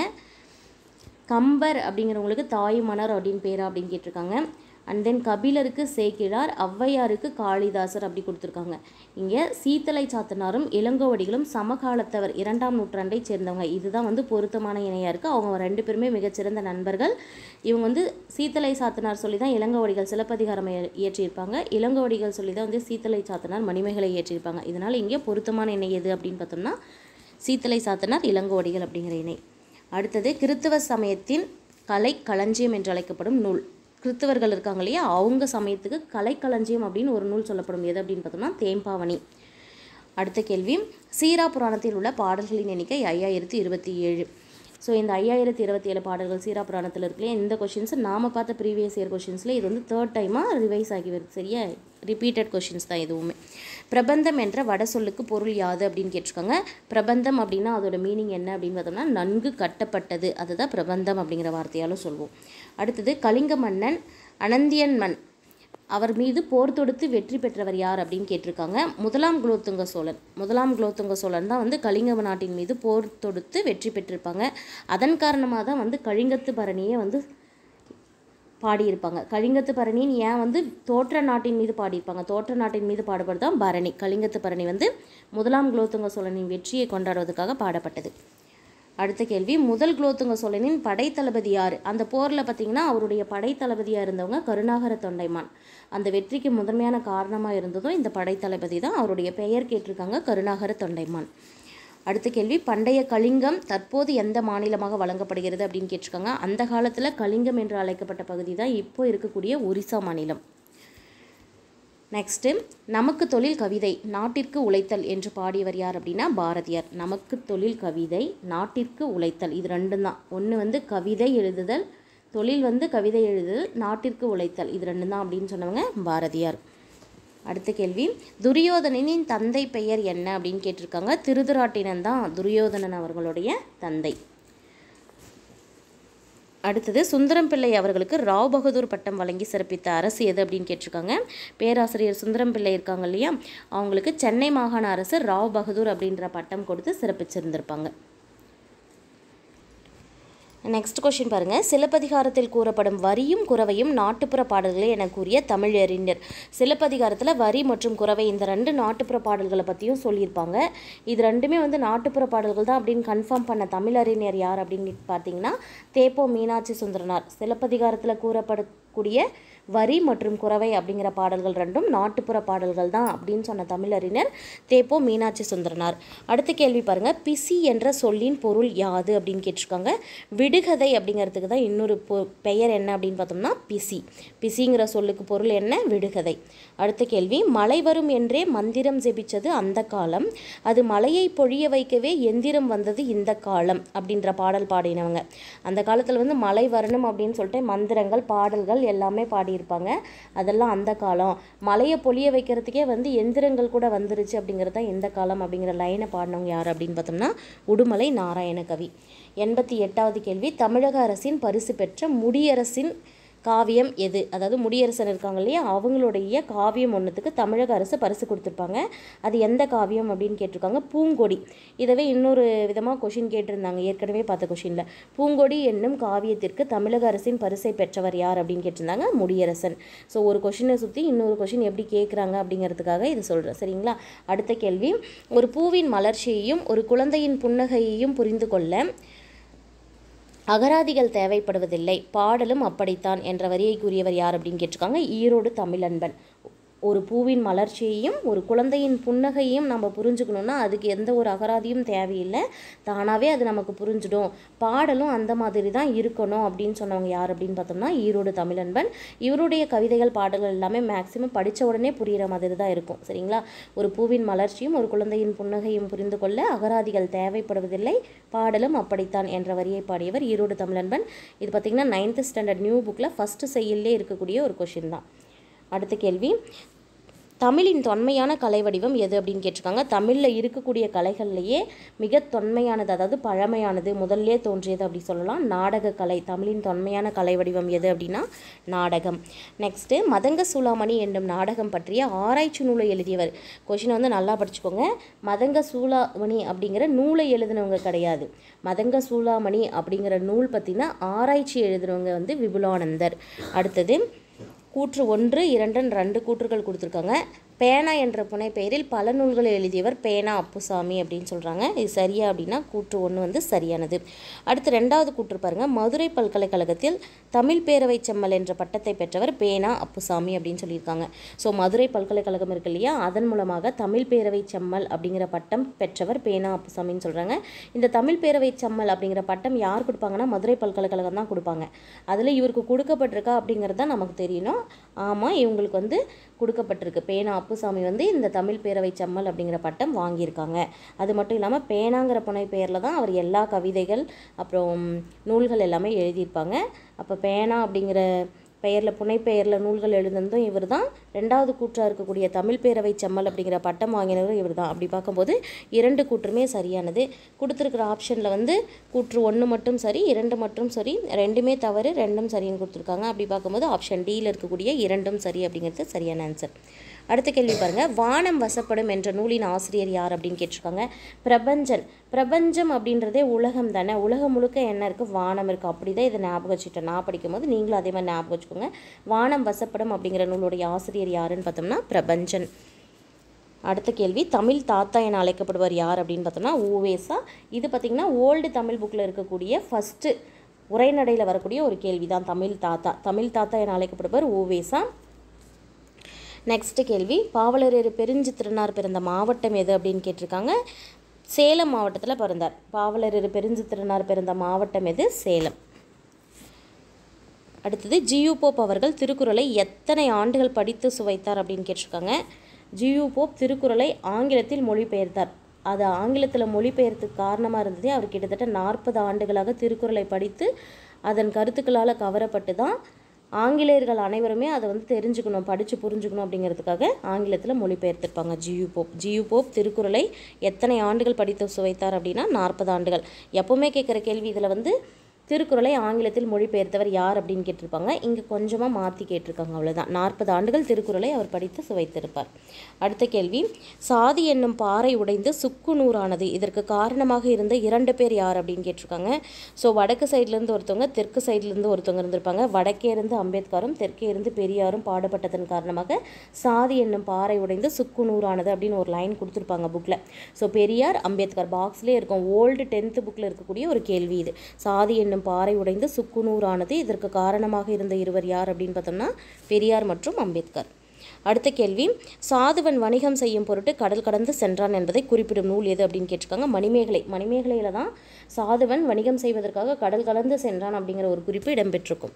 கம்பர் அப்படிங்கிறவங்களுக்கு தாய் மணர் அப்படின்னு பேரா அப்படின்னு கேட்டிருக்காங்க அண்ட் தென் கபிலருக்கு சேக்கிழார் ஔவையாருக்கு காளிதாசர் அப்படி கொடுத்துருக்காங்க இங்கே சீத்தலை சாத்தனாரும் இளங்கோவடிகளும் சமகாலத்தவர் இரண்டாம் நூற்றாண்டை சேர்ந்தவங்க இதுதான் வந்து பொருத்தமான இணையாக இருக்குது அவங்க ரெண்டு பேருமே மிகச்சிறந்த நண்பர்கள் இவங்க வந்து சீத்தலை சாத்தனார் சொல்லி தான் இளங்கோவடிகள் சிலப்பதிகாரம் இய- இயற்றியிருப்பாங்க இளங்கோவடிகள் சொல்லி தான் வந்து சீத்தலை சாத்தனார் மணிமேகலை இயற்றியிருப்பாங்க இதனால் இங்கே பொருத்தமான இணை எது அப்படின்னு பார்த்தோம்னா சீத்தலை சாத்தனார் இளங்கோவடிகள் அப்படிங்கிற இணை அடுத்தது கிறித்துவ சமயத்தின் கலை களஞ்சியம் என்று அழைக்கப்படும் நூல் கிறித்துவர்கள் இருக்காங்க இல்லையா அவங்க சமயத்துக்கு கலைக்களஞ்சியம் அப்படின்னு ஒரு நூல் சொல்லப்படும் எது அப்படின்னு பார்த்தோம்னா தேம்பாவணி அடுத்த கேள்வி சீரா புராணத்தில் உள்ள பாடல்களின் எண்ணிக்கை ஐயாயிரத்தி இருபத்தி ஏழு ஸோ இந்த ஐயாயிரத்தி இருபத்தி ஏழு பாடல்கள் சீரா புராணத்தில் இருக்கு இல்லையா இந்த கொஷின்ஸ் நாம பார்த்த ப்ரீவியஸ் இயர் கொஷின்ஸில் இது வந்து தேர்ட் டைமாக ரிவைஸ் ஆகி வருது சரியா ரிப்பீட்டட் கொஷின்ஸ் தான் இதுவுமே பிரபந்தம் என்ற வட சொல்லுக்கு பொருள் யாது அப்படின்னு கேட்டிருக்காங்க பிரபந்தம் அப்படின்னா அதோட மீனிங் என்ன அப்படின்னு பார்த்தோம்னா நன்கு கட்டப்பட்டது அதுதான் பிரபந்தம் அப்படிங்கிற வார்த்தையாலும் சொல்வோம் அடுத்தது கலிங்க மன்னன் அனந்தியன் மன் அவர் மீது போர் தொடுத்து வெற்றி பெற்றவர் யார் அப்படின்னு கேட்டிருக்காங்க முதலாம் குலோத்துங்க சோழன் முதலாம் குலோத்துங்க சோழன் தான் வந்து கலிங்க நாட்டின் மீது போர் தொடுத்து வெற்றி பெற்றிருப்பாங்க அதன் காரணமாக தான் வந்து கலிங்கத்து பரணியை வந்து பாடியிருப்பாங்க கலிங்கத்து பரணின்னு ஏன் வந்து தோற்ற நாட்டின் மீது பாடியிருப்பாங்க தோற்ற நாட்டின் மீது பாடுபடுறது தான் பரணி கலிங்கத்து பரணி வந்து முதலாம் குலோத்துங்க சோழனின் வெற்றியை கொண்டாடுவதற்காக பாடப்பட்டது அடுத்த கேள்வி முதல் குலோத்துங்க சோழனின் படைத்தளபதி யார் அந்த போரில் பார்த்தீங்கன்னா அவருடைய படைத்தளபதியாக இருந்தவங்க கருணாகர தொண்டைமான் அந்த வெற்றிக்கு முதன்மையான காரணமாக இருந்ததும் இந்த படைத்தளபதி தான் அவருடைய பெயர் கேட்டிருக்காங்க கருணாகர தொண்டைமான் அடுத்த கேள்வி பண்டைய கலிங்கம் தற்போது எந்த மாநிலமாக வழங்கப்படுகிறது அப்படின்னு கேட்டிருக்காங்க அந்த காலத்தில் கலிங்கம் என்று அழைக்கப்பட்ட பகுதி தான் இப்போ இருக்கக்கூடிய ஒரிசா மாநிலம் நெக்ஸ்ட்டு நமக்கு தொழில் கவிதை நாட்டிற்கு உழைத்தல் என்று பாடியவர் யார் அப்படின்னா பாரதியார் நமக்கு தொழில் கவிதை நாட்டிற்கு உழைத்தல் இது ரெண்டும் தான் ஒன்று வந்து கவிதை எழுதுதல் தொழில் வந்து கவிதை எழுதுதல் நாட்டிற்கு உழைத்தல் இது ரெண்டும் தான் அப்படின்னு சொன்னவங்க பாரதியார் அடுத்த கேள்வி துரியோதனனின் தந்தை பெயர் என்ன அப்படின்னு கேட்டிருக்காங்க திருதுராட்டினன் தான் துரியோதனன் அவர்களுடைய தந்தை அடுத்தது சுந்தரம் பிள்ளை அவர்களுக்கு ராவ் பகதூர் பட்டம் வழங்கி சிறப்பித்த அரசு எது அப்படின்னு கேட்டிருக்காங்க பேராசிரியர் சுந்தரம் பிள்ளை இருக்காங்க இல்லையா அவங்களுக்கு சென்னை மாகாண அரசு ராவ் பகதூர் அப்படின்ற பட்டம் கொடுத்து சிறப்பிச்சிருந்திருப்பாங்க நெக்ஸ்ட் கொஷின் பாருங்க சிலப்பதிகாரத்தில் கூறப்படும் வரியும் குறவையும் நாட்டுப்புற பாடல்களே என கூறிய தமிழறிஞர் சிலப்பதிகாரத்தில் வரி மற்றும் குறவை இந்த ரெண்டு நாட்டுப்புற பாடல்களை பற்றியும் சொல்லியிருப்பாங்க இது ரெண்டுமே வந்து நாட்டுப்புற பாடல்கள் தான் அப்படின்னு கன்ஃபார்ம் பண்ண தமிழறிஞர் யார் அப்படின்னு பார்த்தீங்கன்னா தேப்போ மீனாட்சி சுந்தரனார் சிலப்பதிகாரத்தில் கூறப்படு இருக்கக்கூடிய வரி மற்றும் குறவை அப்படிங்கிற பாடல்கள் ரெண்டும் நாட்டுப்புற பாடல்கள் தான் அப்படின்னு சொன்ன தமிழறிஞர் தேப்போ மீனாட்சி சுந்தரனார் அடுத்த கேள்வி பாருங்க பிசி என்ற சொல்லின் பொருள் யாது அப்படின்னு கேட்டிருக்காங்க விடுகதை அப்படிங்கிறதுக்கு தான் இன்னொரு பொ- பெயர் என்ன அப்படின்னு பார்த்தோம்னா பிசி பிசிங்கிற சொல்லுக்கு பொருள் என்ன விடுகதை அடுத்த கேள்வி மழை வரும் என்றே மந்திரம் ஜெபிச்சது அந்த காலம் அது மழையை பொழிய வைக்கவே எந்திரம் வந்தது இந்த காலம் அப்படின்ற பாடல் பாடினவங்க அந்த காலத்தில் வந்து மழை வரணும் அப்படின்னு சொல்லிட்டு மந்திரங்கள் பாடல்கள் எல்லாமே பாடியிருப்பாங்க அதெல்லாம் அந்த காலம் மழையை பொழிய வைக்கிறதுக்கே வந்து எந்திரங்கள் கூட வந்துருச்சு அப்படிங்கிறது தான் இந்த காலம் அப்படிங்கிற லைனை பாடினவங்க யார் அப்படின்னு பார்த்தோம்னா உடுமலை நாராயண கவி எண்பத்தி எட்டாவது கேள்வி தமிழக அரசின் பரிசு பெற்ற முடியரசின் காவியம் எது அதாவது முடியரசன் இருக்காங்க இல்லையா அவங்களுடைய காவியம் ஒன்றுத்துக்கு தமிழக அரசு பரிசு கொடுத்துருப்பாங்க அது எந்த காவியம் அப்படின்னு கேட்டிருக்காங்க பூங்கொடி இதவே இன்னொரு விதமாக கொஷின் கேட்டிருந்தாங்க ஏற்கனவே பார்த்த கொஷினில் பூங்கொடி என்னும் காவியத்திற்கு தமிழக அரசின் பரிசை பெற்றவர் யார் அப்படின்னு கேட்டிருந்தாங்க முடியரசன் ஸோ ஒரு கொஷினை சுற்றி இன்னொரு கொஷின் எப்படி கேட்குறாங்க அப்படிங்கிறதுக்காக இது சொல்கிறேன் சரிங்களா அடுத்த கேள்வி ஒரு பூவின் மலர்ச்சியையும் ஒரு குழந்தையின் புன்னகையையும் புரிந்து கொள்ள அகராதிகள் தேவைப்படுவதில்லை பாடலும் அப்படித்தான் என்ற வரியை கூறியவர் யார் அப்படின்னு கேட்டிருக்காங்க ஈரோடு தமிழன்பன் ஒரு பூவின் மலர்ச்சியையும் ஒரு குழந்தையின் புன்னகையும் நம்ம புரிஞ்சுக்கணுன்னா அதுக்கு எந்த ஒரு அகராதியும் தேவையில்லை தானாகவே அது நமக்கு புரிஞ்சிடும் பாடலும் அந்த மாதிரி தான் இருக்கணும் அப்படின்னு சொன்னவங்க யார் அப்படின்னு பார்த்தோம்னா ஈரோடு தமிழன்பன் இவருடைய கவிதைகள் பாடல்கள் எல்லாமே மேக்ஸிமம் படித்த உடனே புரிகிற மாதிரி தான் இருக்கும் சரிங்களா ஒரு பூவின் மலர்ச்சியும் ஒரு குழந்தையின் புன்னகையும் புரிந்து கொள்ள அகராதிகள் தேவைப்படுவதில்லை பாடலும் அப்படித்தான் என்ற வரியை பாடியவர் ஈரோடு தமிழன்பன் இது பார்த்திங்கன்னா நைன்த் ஸ்டாண்டர்ட் நியூ புக்கில் ஃபஸ்ட்டு செயல்லே இருக்கக்கூடிய ஒரு கொஷின் தான் அடுத்த கேள்வி தமிழின் தொன்மையான கலை வடிவம் எது அப்படின்னு கேட்டிருக்காங்க தமிழில் இருக்கக்கூடிய கலைகள்லையே மிக தொன்மையானது அதாவது பழமையானது முதல்லே தோன்றியது அப்படி சொல்லலாம் நாடக கலை தமிழின் தொன்மையான கலை வடிவம் எது அப்படின்னா நாடகம் நெக்ஸ்ட்டு மதங்க சூளாமணி என்னும் நாடகம் பற்றிய ஆராய்ச்சி நூலை எழுதியவர் கொஷினை வந்து நல்லா படிச்சுக்கோங்க மதங்க சூளாமணி அப்படிங்கிற நூலை எழுதினவங்க கிடையாது மதங்க சூளாமணி அப்படிங்கிற நூல் பற்றின ஆராய்ச்சி எழுதினவங்க வந்து விபுலானந்தர் அடுத்தது கூற்று ஒன்று இரண்டுன்னு ரெண்டு கூற்றுகள் கொடுத்துருக்காங்க பேனா என்ற புனைப்பெயரில் பல நூல்களை எழுதியவர் பேனா அப்புசாமி அப்படின்னு சொல்கிறாங்க இது சரியா அப்படின்னா கூற்று ஒன்று வந்து சரியானது அடுத்து ரெண்டாவது கூற்று பாருங்க மதுரை பல்கலைக்கழகத்தில் தமிழ் பேரவை செம்மல் என்ற பட்டத்தை பெற்றவர் பேனா அப்புசாமி அப்படின்னு சொல்லியிருக்காங்க ஸோ மதுரை பல்கலைக்கழகம் இருக்கு இல்லையா அதன் மூலமாக தமிழ் பேரவை செம்மல் அப்படிங்கிற பட்டம் பெற்றவர் பேனா அப்புசாமின்னு சொல்கிறாங்க இந்த தமிழ் பேரவை செம்மல் அப்படிங்கிற பட்டம் யார் கொடுப்பாங்கன்னா மதுரை பல்கலைக்கழகம் தான் கொடுப்பாங்க அதில் இவருக்கு கொடுக்கப்பட்டிருக்கா அப்படிங்கிறது தான் நமக்கு தெரியணும் ஆமாம் இவங்களுக்கு வந்து கொடுக்கப்பட்டிருக்கு பேனா அப்புசாமி வந்து இந்த தமிழ் பேரவை செம்மல் அப்படிங்கிற பட்டம் வாங்கியிருக்காங்க அது மட்டும் இல்லாமல் பேனாங்கிற புனை பெயரில் தான் அவர் எல்லா கவிதைகள் அப்புறம் நூல்கள் எல்லாமே எழுதியிருப்பாங்க அப்போ பேனா அப்படிங்கிற பெயரில் புனைப்பெயரில் நூல்கள் எழுதுனதும் இவர் தான் ரெண்டாவது கூற்றாக இருக்கக்கூடிய தமிழ் பேரவை செம்மல் அப்படிங்கிற பட்டம் வாங்கினவரும் இவர் தான் அப்படி பார்க்கும்போது இரண்டு கூற்றுமே சரியானது கொடுத்துருக்கிற ஆப்ஷனில் வந்து கூற்று ஒன்று மட்டும் சரி இரண்டு மட்டும் சரி ரெண்டுமே தவறு ரெண்டும் சரின்னு கொடுத்துருக்காங்க அப்படி பார்க்கும்போது ஆப்ஷன் டியில் இருக்கக்கூடிய இரண்டும் சரி அப்படிங்கிறது சரியான ஆன்சர் அடுத்த கேள்வி பாருங்க வானம் வசப்படும் என்ற நூலின் ஆசிரியர் யார் அப்படின்னு கேட்டிருக்காங்க பிரபஞ்சன் பிரபஞ்சம் அப்படின்றதே உலகம் தானே உலகம் முழுக்க என்ன இருக்குது வானம் இருக்குது அப்படி தான் இதை ஞாபகம் வச்சுட்டேன் நான் படிக்கும்போது நீங்களும் அதே மாதிரி ஞாபகம் வச்சுக்கோங்க வானம் வசப்படும் அப்படிங்கிற நூலுடைய ஆசிரியர் யாருன்னு பார்த்தோம்னா பிரபஞ்சன் அடுத்த கேள்வி தமிழ் தாத்தா என அழைக்கப்படுவர் யார் அப்படின்னு பார்த்தோம்னா ஊவேசா இது பார்த்திங்கன்னா ஓல்டு தமிழ் புக்கில் இருக்கக்கூடிய ஃபஸ்ட்டு உரைநடையில் வரக்கூடிய ஒரு கேள்வி தான் தமிழ் தாத்தா தமிழ் தாத்தா என அழைக்கப்படுவர் ஊவேசா நெக்ஸ்ட் கேள்வி பாவலரேறு பெருஞ்சித்திரனார் பிறந்த மாவட்டம் எது அப்படின்னு கேட்டிருக்காங்க சேலம் மாவட்டத்தில் பிறந்தார் பாவலரேறு பெருஞ்சித்திரனார் பிறந்த மாவட்டம் எது சேலம் அடுத்தது ஜியு போப் அவர்கள் திருக்குறளை எத்தனை ஆண்டுகள் படித்து சுவைத்தார் அப்படின்னு கேட்டிருக்காங்க ஜியு போப் திருக்குறளை ஆங்கிலத்தில் மொழிபெயர்த்தார் அது ஆங்கிலத்தில் மொழிபெயர்த்துக்கு காரணமாக இருந்ததே அவர் கிட்டத்தட்ட நாற்பது ஆண்டுகளாக திருக்குறளை படித்து அதன் கருத்துக்களால் கவரப்பட்டு தான் ஆங்கிலேயர்கள் அனைவருமே அதை வந்து தெரிஞ்சுக்கணும் படித்து புரிஞ்சுக்கணும் அப்படிங்கிறதுக்காக ஆங்கிலத்தில் மொழிபெயர்த்திருப்பாங்க ஜியு போப் ஜியு போப் திருக்குறளை எத்தனை ஆண்டுகள் படித்து சுவைத்தார் அப்படின்னா நாற்பது ஆண்டுகள் எப்போவுமே கேட்குற கேள்வி இதில் வந்து திருக்குறளை ஆங்கிலத்தில் மொழிபெயர்த்தவர் யார் அப்படின்னு கேட்டிருப்பாங்க இங்கே கொஞ்சமாக மாற்றி கேட்டிருக்காங்க அவ்வளோதான் நாற்பது ஆண்டுகள் திருக்குறளை அவர் படித்து சுவைத்திருப்பார் அடுத்த கேள்வி சாதி என்னும் பாறை உடைந்து சுக்கு நூறானது இதற்கு காரணமாக இருந்த இரண்டு பேர் யார் அப்படின்னு கேட்டிருக்காங்க ஸோ வடக்கு சைட்லேருந்து ஒருத்தவங்க தெற்கு சைட்லேருந்து ஒருத்தவங்க இருந்திருப்பாங்க வடக்கே இருந்து அம்பேத்கரும் தெற்கே இருந்து பெரியாரும் பாடுபட்டதன் காரணமாக சாதி என்னும் பாறை உடைந்து சுக்கு நூறானது அப்படின்னு ஒரு லைன் கொடுத்துருப்பாங்க புக்கில் ஸோ பெரியார் அம்பேத்கர் பாக்ஸ்லேயே இருக்கும் ஓல்டு டென்த்து புக்கில் இருக்கக்கூடிய ஒரு கேள்வி இது சாதி என்னும் எனும் பாறை உடைந்து சுக்குநூறானது இதற்கு காரணமாக இருந்த இருவர் யார் அப்படின்னு பார்த்தோம்னா பெரியார் மற்றும் அம்பேத்கர் அடுத்த கேள்வி சாதுவன் வணிகம் செய்யும் பொருட்டு கடல் கடந்து சென்றான் என்பதை குறிப்பிடும் நூல் எது அப்படின்னு கேட்டிருக்காங்க மணிமேகலை மணிமேகலையில் தான் சாதுவன் வணிகம் செய்வதற்காக கடல் கடந்து சென்றான் அப்படிங்கிற ஒரு குறிப்பு இடம்பெற்றிருக்கும்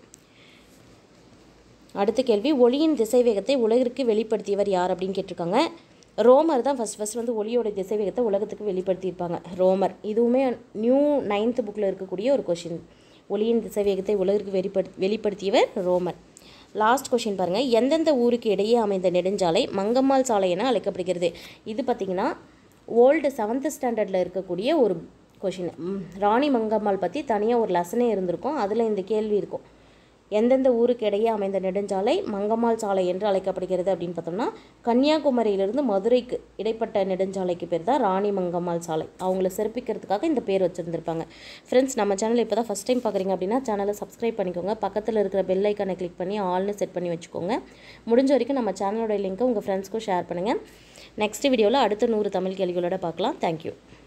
அடுத்த கேள்வி ஒளியின் திசைவேகத்தை உலகிற்கு வெளிப்படுத்தியவர் யார் அப்படின்னு கேட்டிருக்காங்க ரோமர் தான் ஃபஸ்ட் ஃபஸ்ட் வந்து ஒளியோட திசைவேகத்தை உலகத்துக்கு வெளிப்படுத்தியிருப்பாங்க ரோமர் இதுவுமே நியூ நைன்த் புக்கில் இருக்கக்கூடிய ஒரு கொஷின் ஒளியின் திசைவேகத்தை உலகிற்கு வெளிப்படுத்தி வெளிப்படுத்தியவர் ரோமர் லாஸ்ட் கொஷின் பாருங்கள் எந்தெந்த ஊருக்கு இடையே அமைந்த நெடுஞ்சாலை மங்கம்மாள் சாலை என அழைக்கப்படுகிறது இது பார்த்திங்கன்னா ஓல்டு செவன்த் ஸ்டாண்டர்டில் இருக்கக்கூடிய ஒரு கொஷின் ராணி மங்கம்மாள் பற்றி தனியாக ஒரு லெசனே இருந்திருக்கும் அதில் இந்த கேள்வி இருக்கும் எந்தெந்த ஊருக்கு இடையே அமைந்த நெடுஞ்சாலை மங்கம்மாள் சாலை என்று அழைக்கப்படுகிறது அப்படின்னு பார்த்தோம்னா கன்னியாகுமரியிலிருந்து மதுரைக்கு இடைப்பட்ட நெடுஞ்சாலைக்கு பேர் தான் ராணி மங்கம்மாள் சாலை அவங்கள சிறப்பிக்கிறதுக்காக இந்த பேர் வச்சுருந்துருப்பாங்க ஃப்ரெண்ட்ஸ் நம்ம சேனல் இப்போ தான் ஃபஸ்ட் டைம் பார்க்குறீங்க அப்படின்னா சேனலை சப்ஸ்கிரைப் பண்ணிக்கோங்க பக்கத்தில் இருக்கிற பெல் ஐக்கானை கிளிக் பண்ணி ஆல்னு செட் பண்ணி வச்சுக்கோங்க முடிஞ்ச வரைக்கும் நம்ம சேனலோட லிங்க்கை உங்கள் ஃப்ரெண்ட்ஸ்க்கும் ஷேர் பண்ணுங்கள் நெக்ஸ்ட் வீடியோவில் அடுத்த நூறு தமிழ் கேள்விகளோட பார்க்கலாம் தேங்க்யூ